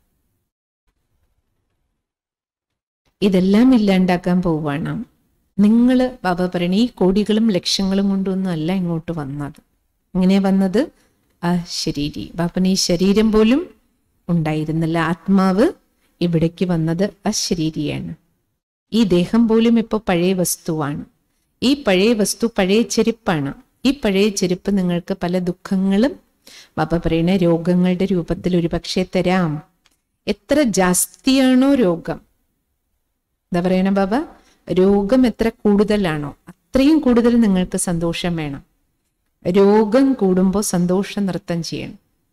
ഇതെല്ലാം ഇല്ലാണ്ടാക്കാൻ പോവാണ് നിങ്ങൾ ബാബ പറയണ ഈ കോടികളും ലക്ഷങ്ങളും കൊണ്ടൊന്നും അല്ല ഇങ്ങോട്ട് വന്നത് എങ്ങനെയാ വന്നത് ആ ശരീരി ബാപ്പന് ഈ ശരീരം പോലും ഉണ്ടായിരുന്നില്ല ആത്മാവ് ഇവിടേക്ക് വന്നത് അശരീരിയാണ് ഈ ദേഹം പോലും ഇപ്പോൾ പഴയ വസ്തുവാണ് ഈ പഴയ വസ്തു പഴയ ചെരുപ്പാണ് ഈ പഴയ ചെരുപ്പ് നിങ്ങൾക്ക് പല ദുഃഖങ്ങളും ബാബ പറയുന്ന രോഗങ്ങളുടെ രൂപത്തിൽ ഒരുപക്ഷെ തരാം എത്ര ജാസ്തിയാണോ രോഗം എന്താ പറയണ ബാബ രോഗം എത്ര കൂടുതലാണോ അത്രയും കൂടുതൽ നിങ്ങൾക്ക് സന്തോഷം വേണം രോഗം കൂടുമ്പോൾ സന്തോഷം നൃത്തം ചെയ്യണം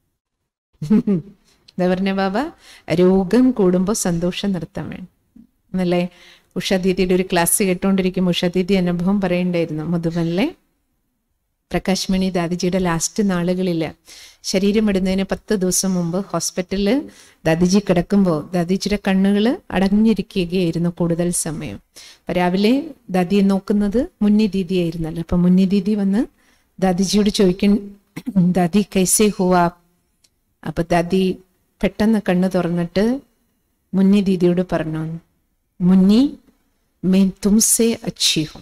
എന്താ പറഞ്ഞ ബാബ രോഗം കൂടുമ്പോൾ സന്തോഷം നൃത്തം വേണം എന്നല്ലേ ഉഷാദീദിയുടെ ഒരു ക്ലാസ് കേട്ടുകൊണ്ടിരിക്കും ഉഷാദീദി അനുഭവം പറയണ്ടായിരുന്നു മധുബനിലെ പ്രകാശ് മണി ദാദിജിയുടെ ലാസ്റ്റ് നാളുകളിൽ ശരീരം ഇടുന്നതിന് പത്ത് ദിവസം മുമ്പ് ഹോസ്പിറ്റലിൽ ദാദിജി കിടക്കുമ്പോൾ ദാദിജിയുടെ കണ്ണുകൾ അടഞ്ഞിരിക്കുകയായിരുന്നു കൂടുതൽ സമയം അപ്പൊ രാവിലെ ദാദിയെ നോക്കുന്നത് മുന്നി ദീദിയായിരുന്നല്ലോ അപ്പൊ മുന്നി ദീദി വന്ന് ദാദിജിയോട് ചോദിക്കും ദാദി കൈസേ ഹുവാ അപ്പൊ ദാദി പെട്ടെന്ന് കണ്ണ് തുറന്നിട്ട് മുന്നി ദീദിയോട് പറഞ്ഞു മുന്നി മേൻ തുംസേ അച്ചി ഹും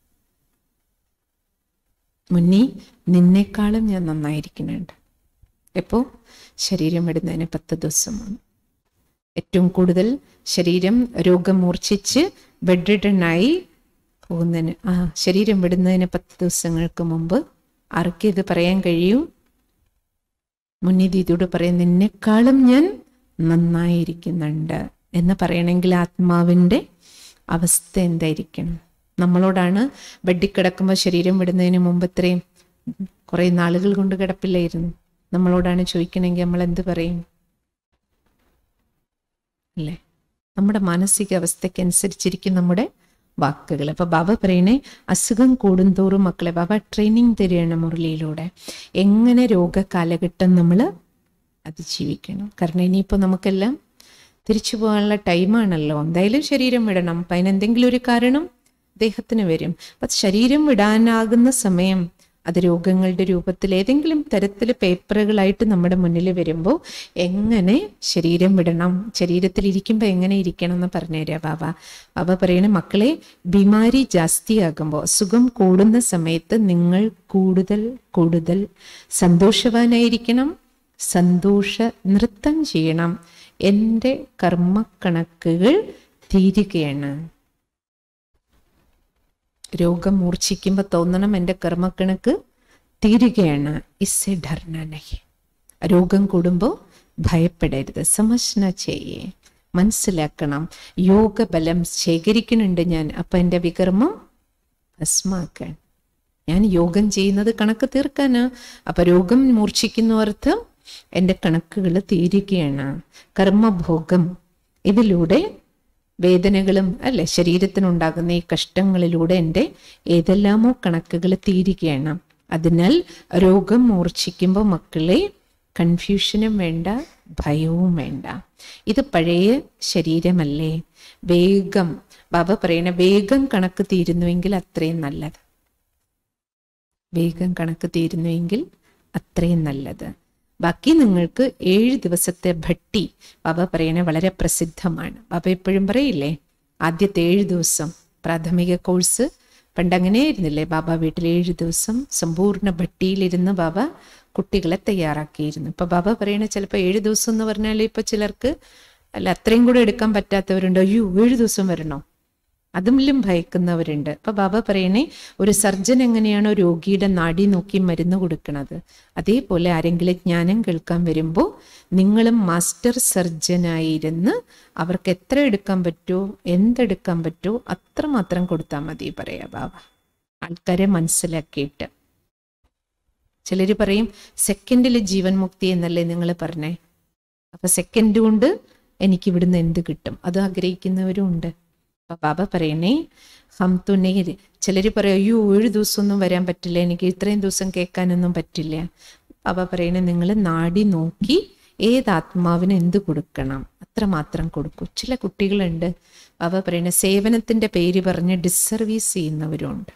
മുന്നി നിന്നെക്കാളും ഞാൻ നന്നായിരിക്കുന്നുണ്ട് എപ്പോ ശരീരം വിടുന്നതിന് പത്ത് ദിവസമാണ് ഏറ്റവും കൂടുതൽ ശരീരം രോഗം മൂർച്ഛിച്ച് ബെഡ് റിട്ടേണായി പോകുന്നതിന് ആ ശരീരം വിടുന്നതിന് പത്ത് ദിവസങ്ങൾക്ക് മുമ്പ് ആർക്ക് ഇത് പറയാൻ കഴിയും മുന്നിദീതിയോട് പറയാൻ നിന്നെക്കാളും ഞാൻ നന്നായിരിക്കുന്നുണ്ട് എന്ന് പറയണമെങ്കിൽ ആത്മാവിൻ്റെ അവസ്ഥ എന്തായിരിക്കണം നമ്മളോടാണ് ബെഡിൽ കിടക്കുമ്പോൾ ശരീരം വിടുന്നതിന് മുമ്പ് ഇത്രയും കുറേ നാളുകൾ കൊണ്ട് കിടപ്പില്ലായിരുന്നു നമ്മളോടാണ് ചോദിക്കണമെങ്കിൽ നമ്മൾ എന്ത് പറയും അല്ലേ നമ്മുടെ മാനസിക അവസ്ഥയ്ക്കനുസരിച്ചിരിക്കും നമ്മുടെ വാക്കുകൾ അപ്പൊ ബാബ പറയണേ അസുഖം കൂടുന്തോറും മക്കളെ ബാബ ട്രെയിനിങ് തരികയാണ് മുരളിയിലൂടെ എങ്ങനെ രോഗ കാലഘട്ടം നമ്മൾ അതിജീവിക്കണം കാരണം ഇനിയിപ്പോൾ നമുക്കെല്ലാം തിരിച്ചു പോകാനുള്ള ടൈമാണല്ലോ എന്തായാലും ശരീരം വിടണം അപ്പം അതിനെന്തെങ്കിലും ഒരു കാരണം ദേഹത്തിന് വരും അപ്പം ശരീരം വിടാനാകുന്ന സമയം അത് രോഗങ്ങളുടെ രൂപത്തിൽ ഏതെങ്കിലും തരത്തിൽ പേപ്പറുകളായിട്ട് നമ്മുടെ മുന്നിൽ വരുമ്പോൾ എങ്ങനെ ശരീരം വിടണം ശരീരത്തിൽ ഇരിക്കുമ്പോൾ എങ്ങനെ ഇരിക്കണം എന്ന് പറഞ്ഞുതരാം ബാബ ബാബ പറയണ മക്കളെ ബിമാരി ജാസ്തിയാകുമ്പോൾ അസുഖം കൂടുന്ന സമയത്ത് നിങ്ങൾ കൂടുതൽ കൂടുതൽ സന്തോഷവാനായിരിക്കണം സന്തോഷ നൃത്തം ചെയ്യണം എൻ്റെ കർമ്മക്കണക്കുകൾ തീരുകയാണ് രോഗം മൂർച്ഛിക്കുമ്പോൾ തോന്നണം എൻ്റെ കർമ്മക്കണക്ക് തീരുകയാണ് ഇസ്സെ ഡർന നഹി രോഗം കൂടുമ്പോൾ ഭയപ്പെടരുത് സമസ്ന ചെയ്യേ മനസ്സിലാക്കണം യോഗബലം ശേഖരിക്കുന്നുണ്ട് ഞാൻ അപ്പം എൻ്റെ വികർമ്മം ഭസ്മാക്കാൻ ഞാൻ യോഗം ചെയ്യുന്നത് കണക്ക് തീർക്കാനാ അപ്പൊ രോഗം മൂർച്ഛിക്കുന്നവർക്ക് എൻ്റെ കണക്കുകൾ തീരുകയാണ് കർമ്മഭോഗം ഇതിലൂടെ വേദനകളും അല്ലെ ശരീരത്തിനുണ്ടാകുന്ന ഈ കഷ്ടങ്ങളിലൂടെ എൻ്റെ ഏതെല്ലാമോ കണക്കുകൾ തീരുകയാണ് അതിനാൽ രോഗം മൂർച്ഛിക്കുമ്പോൾ മക്കളെ കൺഫ്യൂഷനും വേണ്ട ഭയവും വേണ്ട ഇത് പഴയ ശരീരമല്ലേ വേഗം ബാബ പറയണ വേഗം കണക്ക് തീരുന്നുവെങ്കിൽ അത്രയും നല്ലത് വേഗം കണക്ക് തീരുന്നുവെങ്കിൽ അത്രയും നല്ലത് ബാക്കി നിങ്ങൾക്ക് ഏഴ് ദിവസത്തെ ഭട്ടി ബാബ പറയണ വളരെ പ്രസിദ്ധമാണ് ബാബ എപ്പോഴും പറയില്ലേ ആദ്യത്തെ ഏഴ് ദിവസം പ്രാഥമിക കോഴ്സ് പണ്ട് അങ്ങനെയായിരുന്നില്ലേ ബാബ വീട്ടിൽ ഏഴ് ദിവസം സമ്പൂർണ്ണ ഭട്ടിയിലിരുന്ന് ബാബ കുട്ടികളെ തയ്യാറാക്കിയിരുന്നു ഇപ്പൊ ബാബ പറയണ ചിലപ്പോൾ ഏഴ് ദിവസം എന്ന് പറഞ്ഞാൽ ഇപ്പൊ ചിലർക്ക് അല്ല അത്രയും കൂടെ എടുക്കാൻ പറ്റാത്തവരുണ്ട് അയ്യോ ഏഴ് ദിവസം വരണോ അതുമില്ലും ഭയക്കുന്നവരുണ്ട് അപ്പൊ ബാബ പറയണേ ഒരു സർജൻ എങ്ങനെയാണോ രോഗിയുടെ നാടി നോക്കി മരുന്ന് കൊടുക്കുന്നത് അതേപോലെ ആരെങ്കിലും ജ്ഞാനം കേൾക്കാൻ വരുമ്പോൾ നിങ്ങളും മാസ്റ്റർ സർജനായിരുന്ന് അവർക്ക് എത്ര എടുക്കാൻ പറ്റുമോ എന്തെടുക്കാൻ പറ്റുമോ അത്രമാത്രം കൊടുത്താൽ മതി പറയാ ബാബ ആൾക്കാരെ മനസ്സിലാക്കിയിട്ട് ചിലർ പറയും സെക്കൻഡിൽ ജീവൻ മുക്തി എന്നല്ലേ നിങ്ങൾ പറഞ്ഞേ അപ്പൊ സെക്കൻഡ് കൊണ്ട് എനിക്ക് ഇവിടുന്ന് എന്ത് കിട്ടും അത് ആഗ്രഹിക്കുന്നവരും ഉണ്ട് അപ്പൊ ബാബ പറയണേ ഹം തുനേര് ചിലർ പറയും അയ്യോ ഏഴ് ദിവസമൊന്നും വരാൻ പറ്റില്ല എനിക്ക് ഇത്രയും ദിവസം കേൾക്കാനൊന്നും പറ്റില്ല ബാബ പറയണേ നിങ്ങൾ നാടി നോക്കി ഏത് ആത്മാവിന് എന്ത് കൊടുക്കണം അത്രമാത്രം കൊടുക്കൂ ചില കുട്ടികളുണ്ട് ബാബ പറയണ സേവനത്തിന്റെ പേര് പറഞ്ഞ് ഡിസർവീസ് ചെയ്യുന്നവരുണ്ട്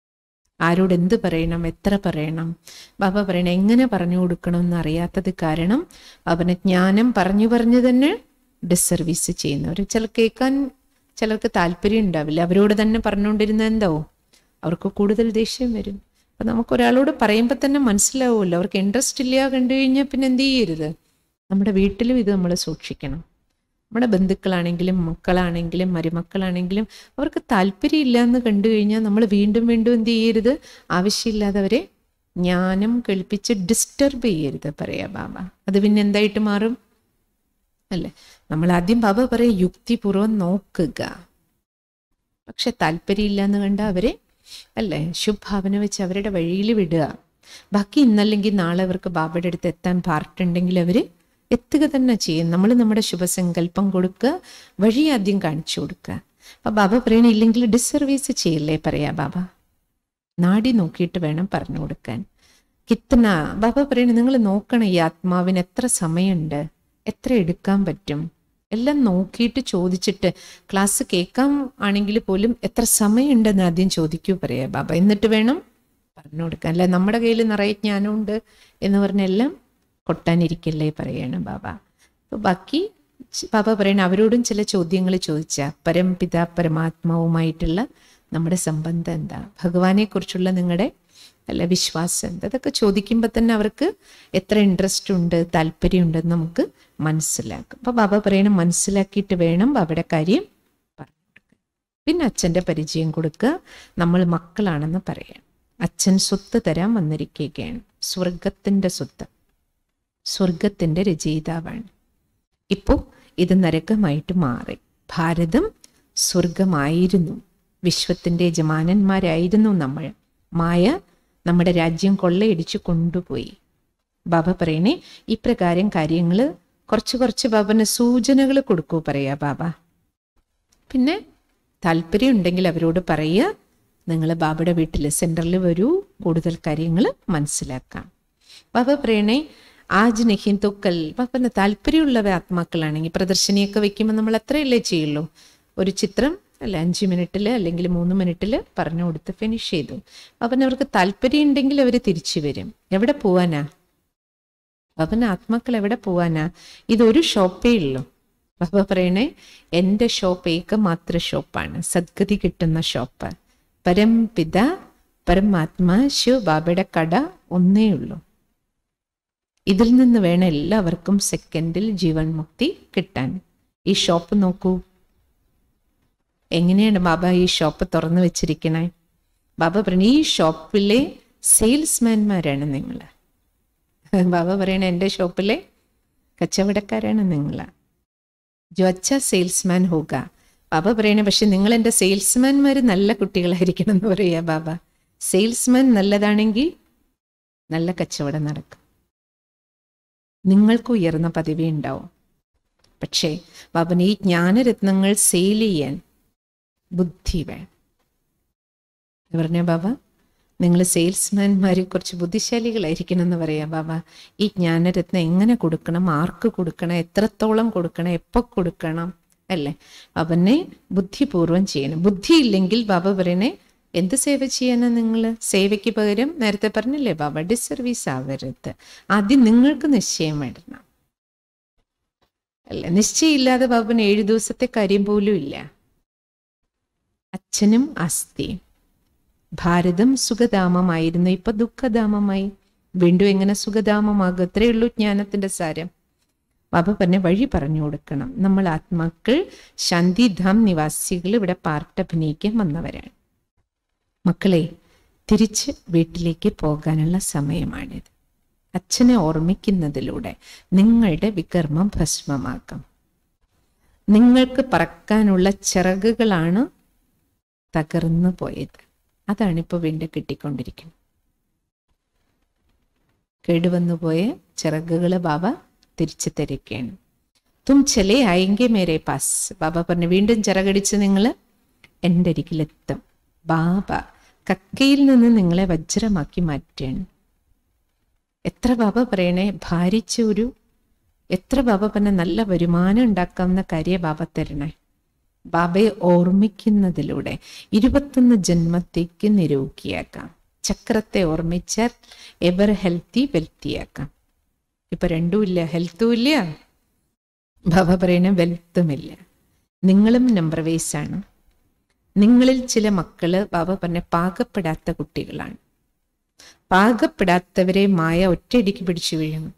ആരോട് എന്ത് പറയണം എത്ര പറയണം ബാബ പറയണ എങ്ങനെ പറഞ്ഞു കൊടുക്കണമെന്ന് അറിയാത്തത് കാരണം അവന് ജ്ഞാനം പറഞ്ഞു പറഞ്ഞു തന്നെ ഡിസർവീസ് ചെയ്യുന്നവർ ചില കേൾക്കാൻ ചിലർക്ക് താല്പര്യം ഉണ്ടാവില്ല അവരോട് തന്നെ പറഞ്ഞുകൊണ്ടിരുന്ന എന്താവും അവർക്ക് കൂടുതൽ ദേഷ്യം വരും അപ്പൊ നമുക്ക് ഒരാളോട് പറയുമ്പോൾ തന്നെ മനസ്സിലാവുമല്ലോ അവർക്ക് ഇൻട്രസ്റ്റ് ഇല്ല കണ്ടു കഴിഞ്ഞാൽ പിന്നെ എന്ത് ചെയ്യരുത് നമ്മുടെ വീട്ടിലും ഇത് നമ്മൾ സൂക്ഷിക്കണം നമ്മുടെ ബന്ധുക്കളാണെങ്കിലും മക്കളാണെങ്കിലും മരുമക്കളാണെങ്കിലും അവർക്ക് താല്പര്യമില്ല എന്ന് കണ്ടു കഴിഞ്ഞാൽ നമ്മൾ വീണ്ടും വീണ്ടും എന്ത് ചെയ്യരുത് ആവശ്യമില്ലാതെ അവരെ ജ്ഞാനം കേൾപ്പിച്ച് ഡിസ്റ്റർബ് ചെയ്യരുത് പറയാ ബാബ അത് പിന്നെ എന്തായിട്ട് മാറും അല്ലേ നമ്മൾ ആദ്യം ബാബ പറയും യുക്തിപൂർവ്വം നോക്കുക പക്ഷെ താല്പര്യമില്ല എന്ന് കണ്ട അവരെ അല്ലേ ശുഭാവന വെച്ച് അവരുടെ വഴിയിൽ വിടുക ബാക്കി ഇന്നല്ലെങ്കിൽ നാളെ അവർക്ക് ബാബയുടെ അടുത്ത് എത്താൻ പാർട്ടുണ്ടെങ്കിൽ അവര് എത്തുക തന്നെ ചെയ്യും നമ്മൾ നമ്മുടെ ശുഭസങ്കല്പം കൊടുക്കുക വഴി ആദ്യം കാണിച്ചു കൊടുക്കുക അപ്പൊ ബാബ പറയണ ഇല്ലെങ്കിൽ ഡിസർവീസ് ചെയ്യില്ലേ പറയാ ബാബ നാടി നോക്കിയിട്ട് വേണം പറഞ്ഞു കൊടുക്കാൻ കിത്തന ബാബ പറയണ നിങ്ങൾ നോക്കണം ഈ ആത്മാവിന് എത്ര സമയമുണ്ട് എത്ര എടുക്കാൻ പറ്റും എല്ലാം നോക്കിയിട്ട് ചോദിച്ചിട്ട് ക്ലാസ് കേൾക്കാൻ ആണെങ്കിൽ പോലും എത്ര സമയമുണ്ടെന്ന് ആദ്യം ചോദിക്കൂ പറയാ ബാബ എന്നിട്ട് വേണം പറഞ്ഞു കൊടുക്കാൻ അല്ല നമ്മുടെ കയ്യിൽ നിറയെ ജ്ഞാനമുണ്ട് എന്ന് പറഞ്ഞെല്ലാം കൊട്ടാനിരിക്കല്ലേ പറയണം ബാബ അപ്പോൾ ബാക്കി ബാബ പറയണ അവരോടും ചില ചോദ്യങ്ങൾ ചോദിച്ച പരംപിത പരമാത്മാവുമായിട്ടുള്ള നമ്മുടെ സംബന്ധം എന്താ ഭഗവാനെ കുറിച്ചുള്ള നിങ്ങളുടെ അല്ല വിശ്വാസം എന്താ അതൊക്കെ ചോദിക്കുമ്പോൾ തന്നെ അവർക്ക് എത്ര ഇൻട്രസ്റ്റ് ഉണ്ട് താല്പര്യമുണ്ടെന്ന് നമുക്ക് മനസ്സിലാക്കും അപ്പൊ ബാബ പറയണം മനസ്സിലാക്കിയിട്ട് വേണം ബാബയുടെ കാര്യം പറഞ്ഞു കൊടുക്കാൻ പിന്നെ അച്ഛൻ്റെ പരിചയം കൊടുക്കുക നമ്മൾ മക്കളാണെന്ന് പറയാം അച്ഛൻ സ്വത്ത് തരാൻ വന്നിരിക്കുകയാണ് സ്വർഗത്തിൻ്റെ സ്വത്ത് സ്വർഗത്തിൻ്റെ രചയിതാവാണ് ഇപ്പോൾ ഇത് നരകമായിട്ട് മാറി ഭാരതം സ്വർഗമായിരുന്നു വിശ്വത്തിൻ്റെ യജമാനന്മാരായിരുന്നു നമ്മൾ മായ നമ്മുടെ രാജ്യം കൊള്ളയടിച്ച് കൊണ്ടുപോയി ബാബ പറയണേ ഇപ്രകാരം കാര്യങ്ങൾ കുറച്ച് കുറച്ച് ബാബന് സൂചനകൾ കൊടുക്കൂ പറയാ ബാബ പിന്നെ താല്പര്യം ഉണ്ടെങ്കിൽ അവരോട് പറയുക നിങ്ങൾ ബാബയുടെ വീട്ടിൽ സെൻറ്ററിൽ വരൂ കൂടുതൽ കാര്യങ്ങൾ മനസ്സിലാക്കാം ബാബ പറയണേ ആജ് നഹിൻ തൊക്കൽ ബാബന് താല്പര്യമുള്ളവ ആത്മാക്കളാണെങ്കിൽ പ്രദർശനിയൊക്കെ വെക്കുമ്പോൾ നമ്മൾ അത്രയല്ലേ ചെയ്യുള്ളൂ ഒരു ചിത്രം അല്ല അഞ്ച് മിനിറ്റിൽ അല്ലെങ്കിൽ മൂന്ന് മിനിറ്റിൽ പറഞ്ഞു കൊടുത്ത് ഫിനിഷ് ചെയ്തു അപ്പം അവർക്ക് താല്പര്യം ഉണ്ടെങ്കിൽ അവർ തിരിച്ചു വരും എവിടെ പോവാനാ ബാബന് ആത്മാക്കൾ എവിടെ പോവാനാ ഇതൊരു ഷോപ്പേ ഉള്ളൂ ബാബ പറയണേ എൻ്റെ ഷോപ്പ് ഏകമാത്ര ഷോപ്പാണ് സദ്ഗതി കിട്ടുന്ന ഷോപ്പ് പരംപിത പരമാത്മാ ശിവ ബാബയുടെ കട ഒന്നേ ഉള്ളൂ ഇതിൽ നിന്ന് വേണം എല്ലാവർക്കും സെക്കൻഡിൽ ജീവൻ മുക്തി കിട്ടാൻ ഈ ഷോപ്പ് നോക്കൂ എങ്ങനെയാണ് ബാബ ഈ ഷോപ്പ് തുറന്നു വെച്ചിരിക്കണേ ബാബ പറഞ്ഞു ഈ ഷോപ്പിലെ സെയിൽസ്മാൻമാരാണ് നിങ്ങൾ ബാബ പറയണ എൻ്റെ ഷോപ്പിലെ കച്ചവടക്കാരാണ് നിങ്ങൾ ജോ അച്ഛ സെയിൽസ്മാൻ ഹോക ബാബ പറയണേ പക്ഷെ നിങ്ങൾ എൻ്റെ സെയിൽസ്മാൻമാർ നല്ല കുട്ടികളായിരിക്കണം എന്ന് പറയാ ബാബ സെയിൽസ്മാൻ നല്ലതാണെങ്കിൽ നല്ല കച്ചവടം നടക്കും നിങ്ങൾക്ക് ഉയർന്ന പദവി ഉണ്ടാവും പക്ഷേ ബാബന് ഈ ജ്ഞാനരത്നങ്ങൾ സെയിൽ ചെയ്യാൻ ബുദ്ധി വേണം പറഞ്ഞ ബാബ നിങ്ങൾ സെയിൽസ്മാൻമാരെ കുറച്ച് ബുദ്ധിശാലികളായിരിക്കണം എന്ന് പറയാം ബാബ ഈ ജ്ഞാനരത്നം എങ്ങനെ കൊടുക്കണം ആർക്ക് കൊടുക്കണം എത്രത്തോളം കൊടുക്കണം എപ്പോൾ കൊടുക്കണം അല്ലേ അവനെ ബുദ്ധിപൂർവം ചെയ്യണം ബുദ്ധി ഇല്ലെങ്കിൽ ബാബ പറയണേ എന്ത് സേവ ചെയ്യാനാ നിങ്ങൾ സേവയ്ക്ക് പകരം നേരത്തെ പറഞ്ഞില്ലേ ബാബ ഡിസർവീസ് ആവരുത് ആദ്യം നിങ്ങൾക്ക് നിശ്ചയം വേണം അല്ല നിശ്ചയമില്ലാതെ ബാബന് ഏഴു ദിവസത്തെ കാര്യം പോലും ഇല്ല അച്ഛനും അസ്ഥിയും ഭാരതം സുഖധാമമായിരുന്നു ഇപ്പൊ ദുഃഖധാമമായി വീണ്ടും എങ്ങനെ സുഖധാമമാകും അത്രയേ ഉള്ളൂ ജ്ഞാനത്തിന്റെ സാരം ബാബ പറഞ്ഞ വഴി പറഞ്ഞു കൊടുക്കണം നമ്മൾ ആത്മാക്കൾ ശാന്തിധാം നിവാസികൾ ഇവിടെ പാർട്ട് അഭിനയിക്കാൻ വന്നവരാണ് മക്കളെ തിരിച്ച് വീട്ടിലേക്ക് പോകാനുള്ള സമയമാണിത് അച്ഛനെ ഓർമ്മിക്കുന്നതിലൂടെ നിങ്ങളുടെ വികർമ്മം ഭസ്മമാക്കാം നിങ്ങൾക്ക് പറക്കാനുള്ള ചിറകുകളാണ് തകർന്നു പോയത് അതാണ് ഇപ്പോൾ വീണ്ടും കിട്ടിക്കൊണ്ടിരിക്കുന്നത് കേടുവന്നു പോയ ചിറകുകൾ ബാബ തിരിച്ചു തരികയാണ് തും ചലേ ആയെങ്കി മേരെ പാസ് ബാബ പറഞ്ഞു വീണ്ടും ചിറകടിച്ച് നിങ്ങൾ എൻ്റെ അരികിലെത്തും ബാബ കക്കയിൽ നിന്ന് നിങ്ങളെ വജ്രമാക്കി മാറ്റാണ് എത്ര ബാബ പറയണേ ഭാരിച്ച ഒരു എത്ര ബാബ പറഞ്ഞ നല്ല വരുമാനം ഉണ്ടാക്കാവുന്ന കാര്യം ബാബ തരണേ ബാബയെ ഓർമ്മിക്കുന്നതിലൂടെ ഇരുപത്തൊന്ന് ജന്മത്തേക്ക് നിരോഗിയാക്കാം ചക്രത്തെ ഓർമ്മിച്ചാൽ എവർ ഹെൽത്തി വെൽത്തിയാക്കാം ഇപ്പൊ രണ്ടും ഇല്ല ഹെൽത്തും ഇല്ല ബാബ പറയണ വെൽത്തുമില്ല നിങ്ങളും നമ്പർ വേസാണ് നിങ്ങളിൽ ചില മക്കള് ബാബ പറഞ്ഞ പാകപ്പെടാത്ത കുട്ടികളാണ് പാകപ്പെടാത്തവരെ മായ ഒറ്റയടിക്ക് പിടിച്ചു വീഴുന്നു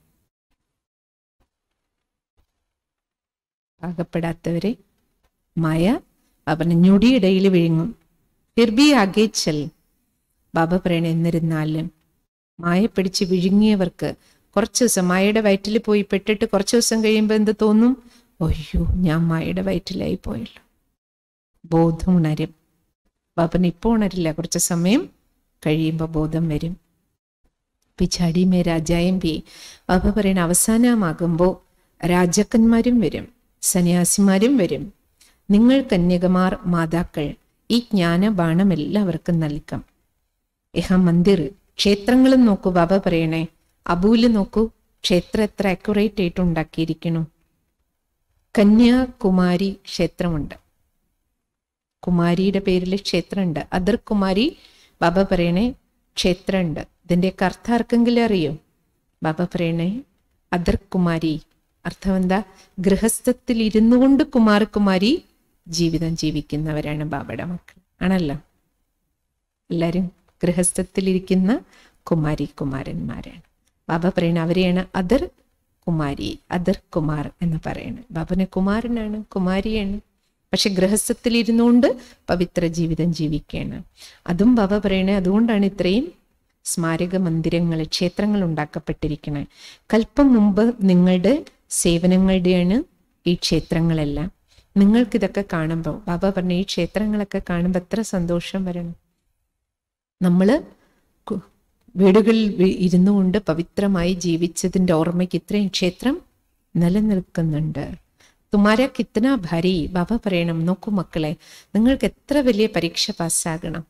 പാകപ്പെടാത്തവരെ മായ അവന് ഞൊടിയിടയിൽ വിഴുങ്ങും ഫിർബി ആകെ ചെൽ ബാബ പറയണ എന്നിരുന്നാലും മായ പിടിച്ച് വിഴുങ്ങിയവർക്ക് കുറച്ച് ദിവസം മായയുടെ വയറ്റിൽ പോയി പെട്ടിട്ട് കുറച്ച് ദിവസം കഴിയുമ്പോൾ എന്ത് തോന്നും അയ്യോ ഞാൻ മായയുടെ വയറ്റിലായി പോയല്ലോ ബോധം ഉണരും ബാബന് ഇപ്പോൾ ഉണരില്ല കുറച്ച് സമയം കഴിയുമ്പോൾ ബോധം വരും പിച്ചാടി മേ രാജായം പി ബാബ പറയണ അവസാനമാകുമ്പോൾ രാജാക്കന്മാരും വരും സന്യാസിമാരും വരും നിങ്ങൾ കന്യകമാർ മാതാക്കൾ ഈ ജ്ഞാനബാണം എല്ലാവർക്കും നൽകാം ഇഹ മന്ദിർ ക്ഷേത്രങ്ങളും നോക്കൂ ബാബ പറയണേ അബൂല് നോക്കൂ ക്ഷേത്രം എത്ര അക്യുറേറ്റ് ആയിട്ട് ഉണ്ടാക്കിയിരിക്കണു കന്യാകുമാരി ക്ഷേത്രമുണ്ട് കുമാരിയുടെ പേരിൽ ക്ഷേത്രമുണ്ട് അതർ കുമാരി ബാബ പറയണേ ക്ഷേത്രമുണ്ട് ഇതിൻ്റെയൊക്കെ അർത്ഥം ആർക്കെങ്കിലും അറിയോ ബാബ പറയണേ അതർ കുമാരി അർത്ഥം എന്താ ഗൃഹസ്ഥത്തിൽ ഇരുന്നു കൊണ്ട് കുമാരകുമാരി ജീവിതം ജീവിക്കുന്നവരാണ് ബാബയുടെ മക്കൾ ആണല്ലോ എല്ലാവരും ഗൃഹസ്ഥത്തിലിരിക്കുന്ന കുമാരി കുമാരന്മാരാണ് ബാബ പറയണ അവരെയാണ് അതർ കുമാരി അതർ കുമാർ എന്ന് പറയുന്നത് ബാബനെ കുമാരനാണ് കുമാരിയാണ് പക്ഷെ ഗൃഹസ്ഥത്തിൽ ഇരുന്നുകൊണ്ട് പവിത്ര ജീവിതം ജീവിക്കുകയാണ് അതും ബാബ പറയണേ അതുകൊണ്ടാണ് ഇത്രയും സ്മാരക മന്ദിരങ്ങൾ ക്ഷേത്രങ്ങൾ ഉണ്ടാക്കപ്പെട്ടിരിക്കുന്നത് കൽപ്പം മുമ്പ് നിങ്ങളുടെ സേവനങ്ങളുടെയാണ് ഈ ക്ഷേത്രങ്ങളെല്ലാം നിങ്ങൾക്കിതൊക്കെ കാണുമ്പോൾ ബാബ പറഞ്ഞ ഈ ക്ഷേത്രങ്ങളൊക്കെ കാണുമ്പോൾ എത്ര സന്തോഷം വരണം നമ്മൾ വീടുകളിൽ ഇരുന്നു കൊണ്ട് പവിത്രമായി ജീവിച്ചതിൻ്റെ ഓർമ്മയ്ക്ക് ഇത്രയും ക്ഷേത്രം നിലനിൽക്കുന്നുണ്ട് തുമാര കിത്തന ഭാരി ബാബ പറയണം നോക്കൂ മക്കളെ നിങ്ങൾക്ക് എത്ര വലിയ പരീക്ഷ പാസ്സാകണം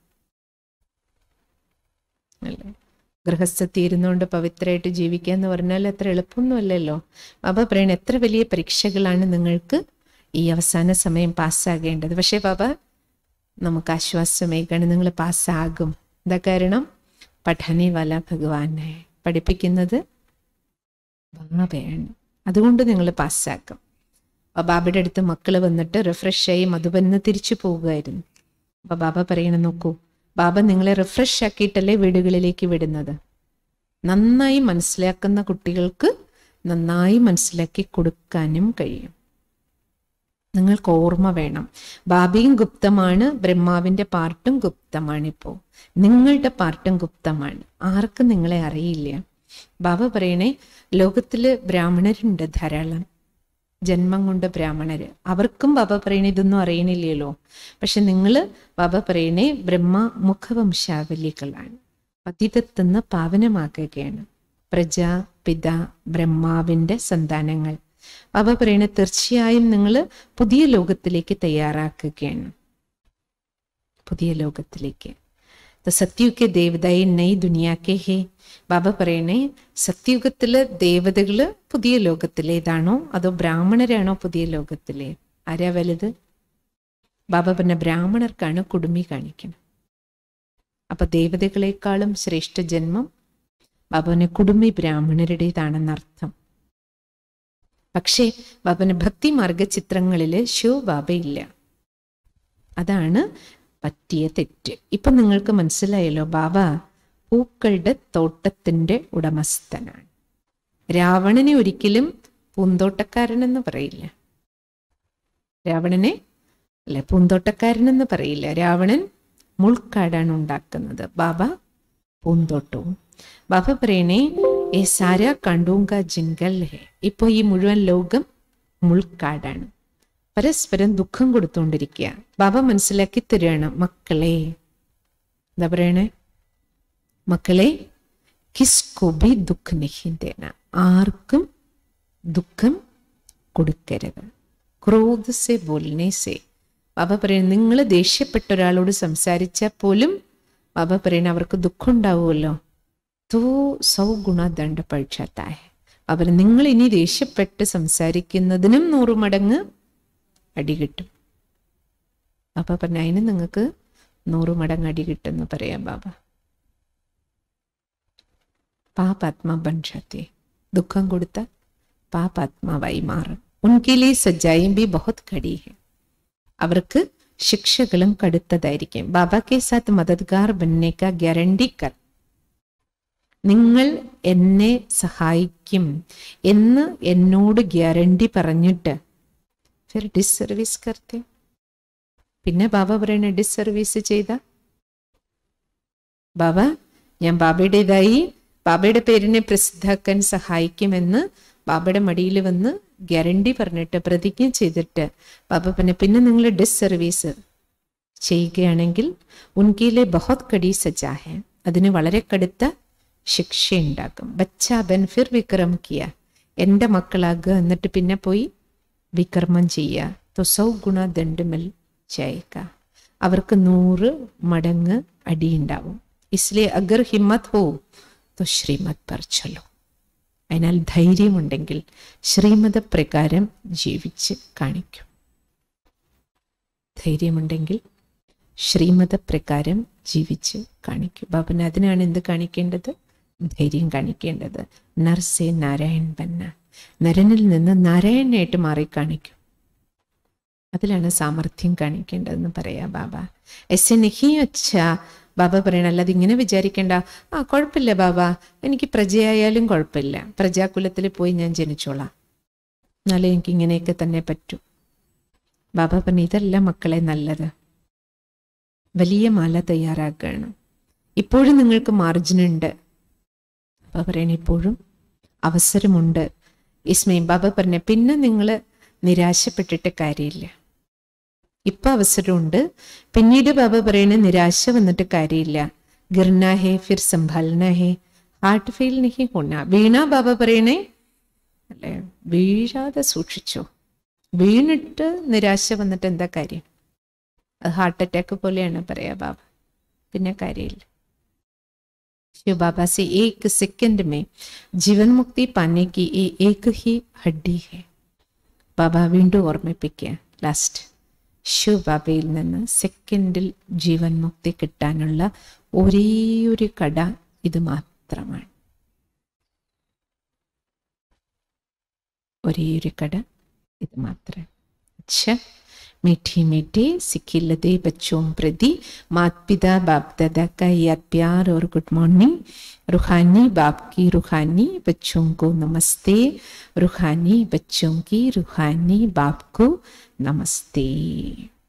അല്ലേ ഗൃഹസ്ഥത്തിൽ ഇരുന്നുകൊണ്ട് പവിത്രമായിട്ട് ജീവിക്കുക എന്ന് പറഞ്ഞാൽ അത്ര എളുപ്പമൊന്നുമല്ലല്ലോ ബാബ പറയണ എത്ര വലിയ പരീക്ഷകളാണ് നിങ്ങൾക്ക് ഈ അവസാന സമയം പാസ്സാകേണ്ടത് പക്ഷേ ബാബ നമുക്ക് ആശ്വാസമേക്കാണ് നിങ്ങൾ പാസ്സാകും എന്താ കാരണം പഠനേ വല ഭഗവാനെ പഠിപ്പിക്കുന്നത് ബാബയാണ് അതുകൊണ്ട് നിങ്ങൾ പാസ്സാക്കും അപ്പോൾ ബാബയുടെ അടുത്ത് മക്കൾ വന്നിട്ട് റിഫ്രഷായി മധുബന്ന് തിരിച്ചു പോവുകയായിരുന്നു അപ്പോൾ ബാബ പറയണ നോക്കൂ ബാബ നിങ്ങളെ റിഫ്രഷ് ആക്കിയിട്ടല്ലേ വീടുകളിലേക്ക് വിടുന്നത് നന്നായി മനസ്സിലാക്കുന്ന കുട്ടികൾക്ക് നന്നായി മനസ്സിലാക്കി കൊടുക്കാനും കഴിയും നിങ്ങൾക്ക് ഓർമ്മ വേണം ബാബയും ഗുപ്തമാണ് ബ്രഹ്മാവിന്റെ പാർട്ടും ഗുപ്തമാണ് ഇപ്പോൾ നിങ്ങളുടെ പാർട്ടും ഗുപ്തമാണ് ആർക്കും നിങ്ങളെ അറിയില്ല ബാബ പറയണേ ലോകത്തില് ബ്രാഹ്മണരുണ്ട് ധാരാളം ജന്മം കൊണ്ട് ബ്രാഹ്മണര് അവർക്കും ബാബ പറയണേ ഇതൊന്നും അറിയണില്ലല്ലോ പക്ഷെ നിങ്ങൾ ബാബ പറയണേ ബ്രഹ്മ മുഖവംശാവലികളാണ് പതിതത്തുനിന്ന് പാവനമാക്കുകയാണ് പ്രജ പിത ബ്രഹ്മാവിന്റെ സന്താനങ്ങൾ ബാബ പറയണ തീർച്ചയായും നിങ്ങൾ പുതിയ ലോകത്തിലേക്ക് തയ്യാറാക്കുകയാണ് പുതിയ ലോകത്തിലേക്ക് तो सत्युग के देवदाई नई दुनिया के ഹേ ബാബ പറയണേ സത്യുഗത്തില് ദേവതകള് പുതിയ ലോകത്തിലേതാണോ അതോ ബ്രാഹ്മണരാണോ പുതിയ ലോകത്തിലെ ആരാ വലുത് ബാബ പറഞ്ഞ ബ്രാഹ്മണർക്കാണ് കുടുമി കാണിക്കണം അപ്പൊ ദേവതകളെക്കാളും ശ്രേഷ്ഠ ജന്മം ബാബുവിനെ കുടുമി ബ്രാഹ്മണരുടേതാണെന്നർത്ഥം പക്ഷേ ബാബന് ഭക്തിമാർഗ ചിത്രങ്ങളില് ശിവ ബാബയില്ല അതാണ് പറ്റിയ തെറ്റ് ഇപ്പൊ നിങ്ങൾക്ക് മനസ്സിലായല്ലോ ബാബ പൂക്കളുടെ തോട്ടത്തിന്റെ ഉടമസ്ഥനാണ് രാവണനെ ഒരിക്കലും പൂന്തോട്ടക്കാരനെന്ന് പറയില്ല രാവണനെ അല്ലെ പൂന്തോട്ടക്കാരനെന്ന് പറയില്ല രാവണൻ മുൾക്കാടാണ് ഉണ്ടാക്കുന്നത് ബാബ പൂന്തോട്ടവും ബാബ പറയണേ ഏ സാര കണ്ടൂങ്ക ജിങ്കൽ ഹേ ഇപ്പൊ ഈ മുഴുവൻ ലോകം മുൾക്കാടാണ് പരസ്പരം ദുഃഖം കൊടുത്തുകൊണ്ടിരിക്കുക ബാബ മനസ്സിലാക്കി തരികയാണ് മക്കളെ എന്താ പറയണേ മക്കളെ കിസ്കോ ബി ദുഃഖ നഹിന്തേന ആർക്കും ദുഃഖം കൊടുക്കരുത് ക്രോധ സെ ബോലിനെ സെ ബാബ പറയുന്നത് നിങ്ങൾ ദേഷ്യപ്പെട്ട ഒരാളോട് സംസാരിച്ചാൽ പോലും ബാബ പറയുന്നത് അവർക്ക് ദുഃഖം ഉണ്ടാവുമല്ലോ തോ സൗ ഗുണ ദണ്ഡ പഴിച്ചാത്തായ അവർ നിങ്ങൾ ഇനി ദേഷ്യപ്പെട്ട് സംസാരിക്കുന്നതിനും നൂറു മടങ്ങ് അടി കിട്ടും ബാബ പറഞ്ഞ അതിന് നിങ്ങൾക്ക് നൂറു മടങ്ങ് അടി കിട്ടുമെന്ന് പറയാം ബാബ പാപാത്മ ബൻഷത്തെ ദുഃഖം കൊടുത്ത പാപാത്മാവായി മാറും ഉൻകിലെ സജ്ജായും ബി ബഹുത് ഘടി ഹെ അവർക്ക് ശിക്ഷകളും കടുത്തതായിരിക്കും ബാബ കെ സാത്ത് മദദ്ഗാർ ബന്നേക്ക ഗ്യാരണ്ടി കർ നിങ്ങൾ എന്നെ സഹായിക്കും എന്ന് എന്നോട് ഗ്യാരണ്ടി പറഞ്ഞിട്ട് ഫിർ ഡിസ്സർവീസ് കർത്തെ പിന്നെ ബാബ പറയണ ഡിസ്സർവീസ് ചെയ്ത ബാബ ഞാൻ ബാബയുടേതായി ബാബയുടെ പേരിനെ പ്രസിദ്ധാക്കാൻ സഹായിക്കുമെന്ന് ബാബയുടെ മടിയിൽ വന്ന് ഗ്യാരണ്ടി പറഞ്ഞിട്ട് പ്രതിജ്ഞ ചെയ്തിട്ട് ബാബ പിന്നെ പിന്നെ നിങ്ങൾ ഡിസ്സർവീസ് ചെയ്യുകയാണെങ്കിൽ ഉൻകിലെ ബഹുത് കടി സജാഹെ അതിന് വളരെ കടുത്ത ശിക്ഷയുണ്ടാക്കും ബച്ചാ ബൻ ഫിർ വിക്രം കിയ എൻ്റെ മക്കളാകുക എന്നിട്ട് പിന്നെ പോയി വികർമ്മം ചെയ്യുക തൊസൗ ഗുണ ദണ്ഡുമൽ ചായക്ക അവർക്ക് നൂറ് മടങ്ങ് അടിയുണ്ടാവും ഇസ്ലേ അഗർ ഹിമ്മത്ത് ഹോ തോ ശ്രീമത് പർ ചലോ അതിനാൽ ധൈര്യമുണ്ടെങ്കിൽ ശ്രീമതപ്രകാരം ജീവിച്ച് കാണിക്കും ധൈര്യമുണ്ടെങ്കിൽ ശ്രീമതപ്രകാരം ജീവിച്ച് കാണിക്കും ബാബന് അതിനാണ് എന്ത് കാണിക്കേണ്ടത് ധൈര്യം കാണിക്കേണ്ടത് നർസെ നാരായൺ ബന്ന നരനിൽ നിന്ന് നാരായണനായിട്ട് മാറി കാണിക്കും അതിലാണ് സാമർഥ്യം കാണിക്കേണ്ടതെന്ന് പറയാ ബാബ എസ് എ നിഹി അച്ഛ ബാബ പറയണ അല്ലാതെ ഇങ്ങനെ വിചാരിക്കേണ്ട ആ കുഴപ്പമില്ല ബാബ എനിക്ക് പ്രജയായാലും കുഴപ്പമില്ല പ്രജാകുലത്തിൽ പോയി ഞാൻ ജനിച്ചോളാം എന്നാലും എനിക്ക് ഇങ്ങനെയൊക്കെ തന്നെ പറ്റൂ ബാബ പറഞ്ഞു ഇതല്ല മക്കളെ നല്ലത് വലിയ മാല തയ്യാറാക്കുകയാണ് ഇപ്പോഴും നിങ്ങൾക്ക് മാർജിനുണ്ട് ബാബ പറയണ ഇപ്പോഴും അവസരമുണ്ട് ഇസ്മയും ബാബ പറഞ്ഞ പിന്നെ നിങ്ങൾ നിരാശപ്പെട്ടിട്ട് കാര്യമില്ല ഇപ്പൊ അവസരമുണ്ട് പിന്നീട് ബാബ പറയണ നിരാശ വന്നിട്ട് കാര്യമില്ല ഗിർന ഹേ ഫിർ സംഭാലന ഹേ ഹാർട്ട് ഫെയിൽ നഹി ഹോണ വീണ ബാബ പറയണേ അല്ലേ വീഴാതെ സൂക്ഷിച്ചോ വീണിട്ട് നിരാശ വന്നിട്ട് എന്താ കാര്യം അത് ഹാർട്ട് അറ്റാക്ക് പോലെയാണ് പറയാ ബാബ പിന്നെ കാര്യമില്ല शिव बाबा से एक सेकंड में जीवन मुक्ति पाने की ये एक ही हड्डी है ബാബ വീണ്ടും ഓർമ്മിപ്പിക്കുക ലാസ്റ്റ് ശിവ് ബാബയിൽ നിന്ന് സെക്കൻഡിൽ ജീവൻ മുക്തി കിട്ടാനുള്ള ഒരേ ഒരു കട ഇത് മാത്രമാണ് ഒരേ ഒരു കട ഇത് മാത്രം അച്ഛ मीठे मीठे सिखिलदे बच्चों प्रति माता पिता बाप दादा का याद प्यार और गुड मॉर्निंग रूहानी बाप की रूहानी बच्चों को नमस्ते रूहानी बच्चों की रूहानी बाप को नमस्ते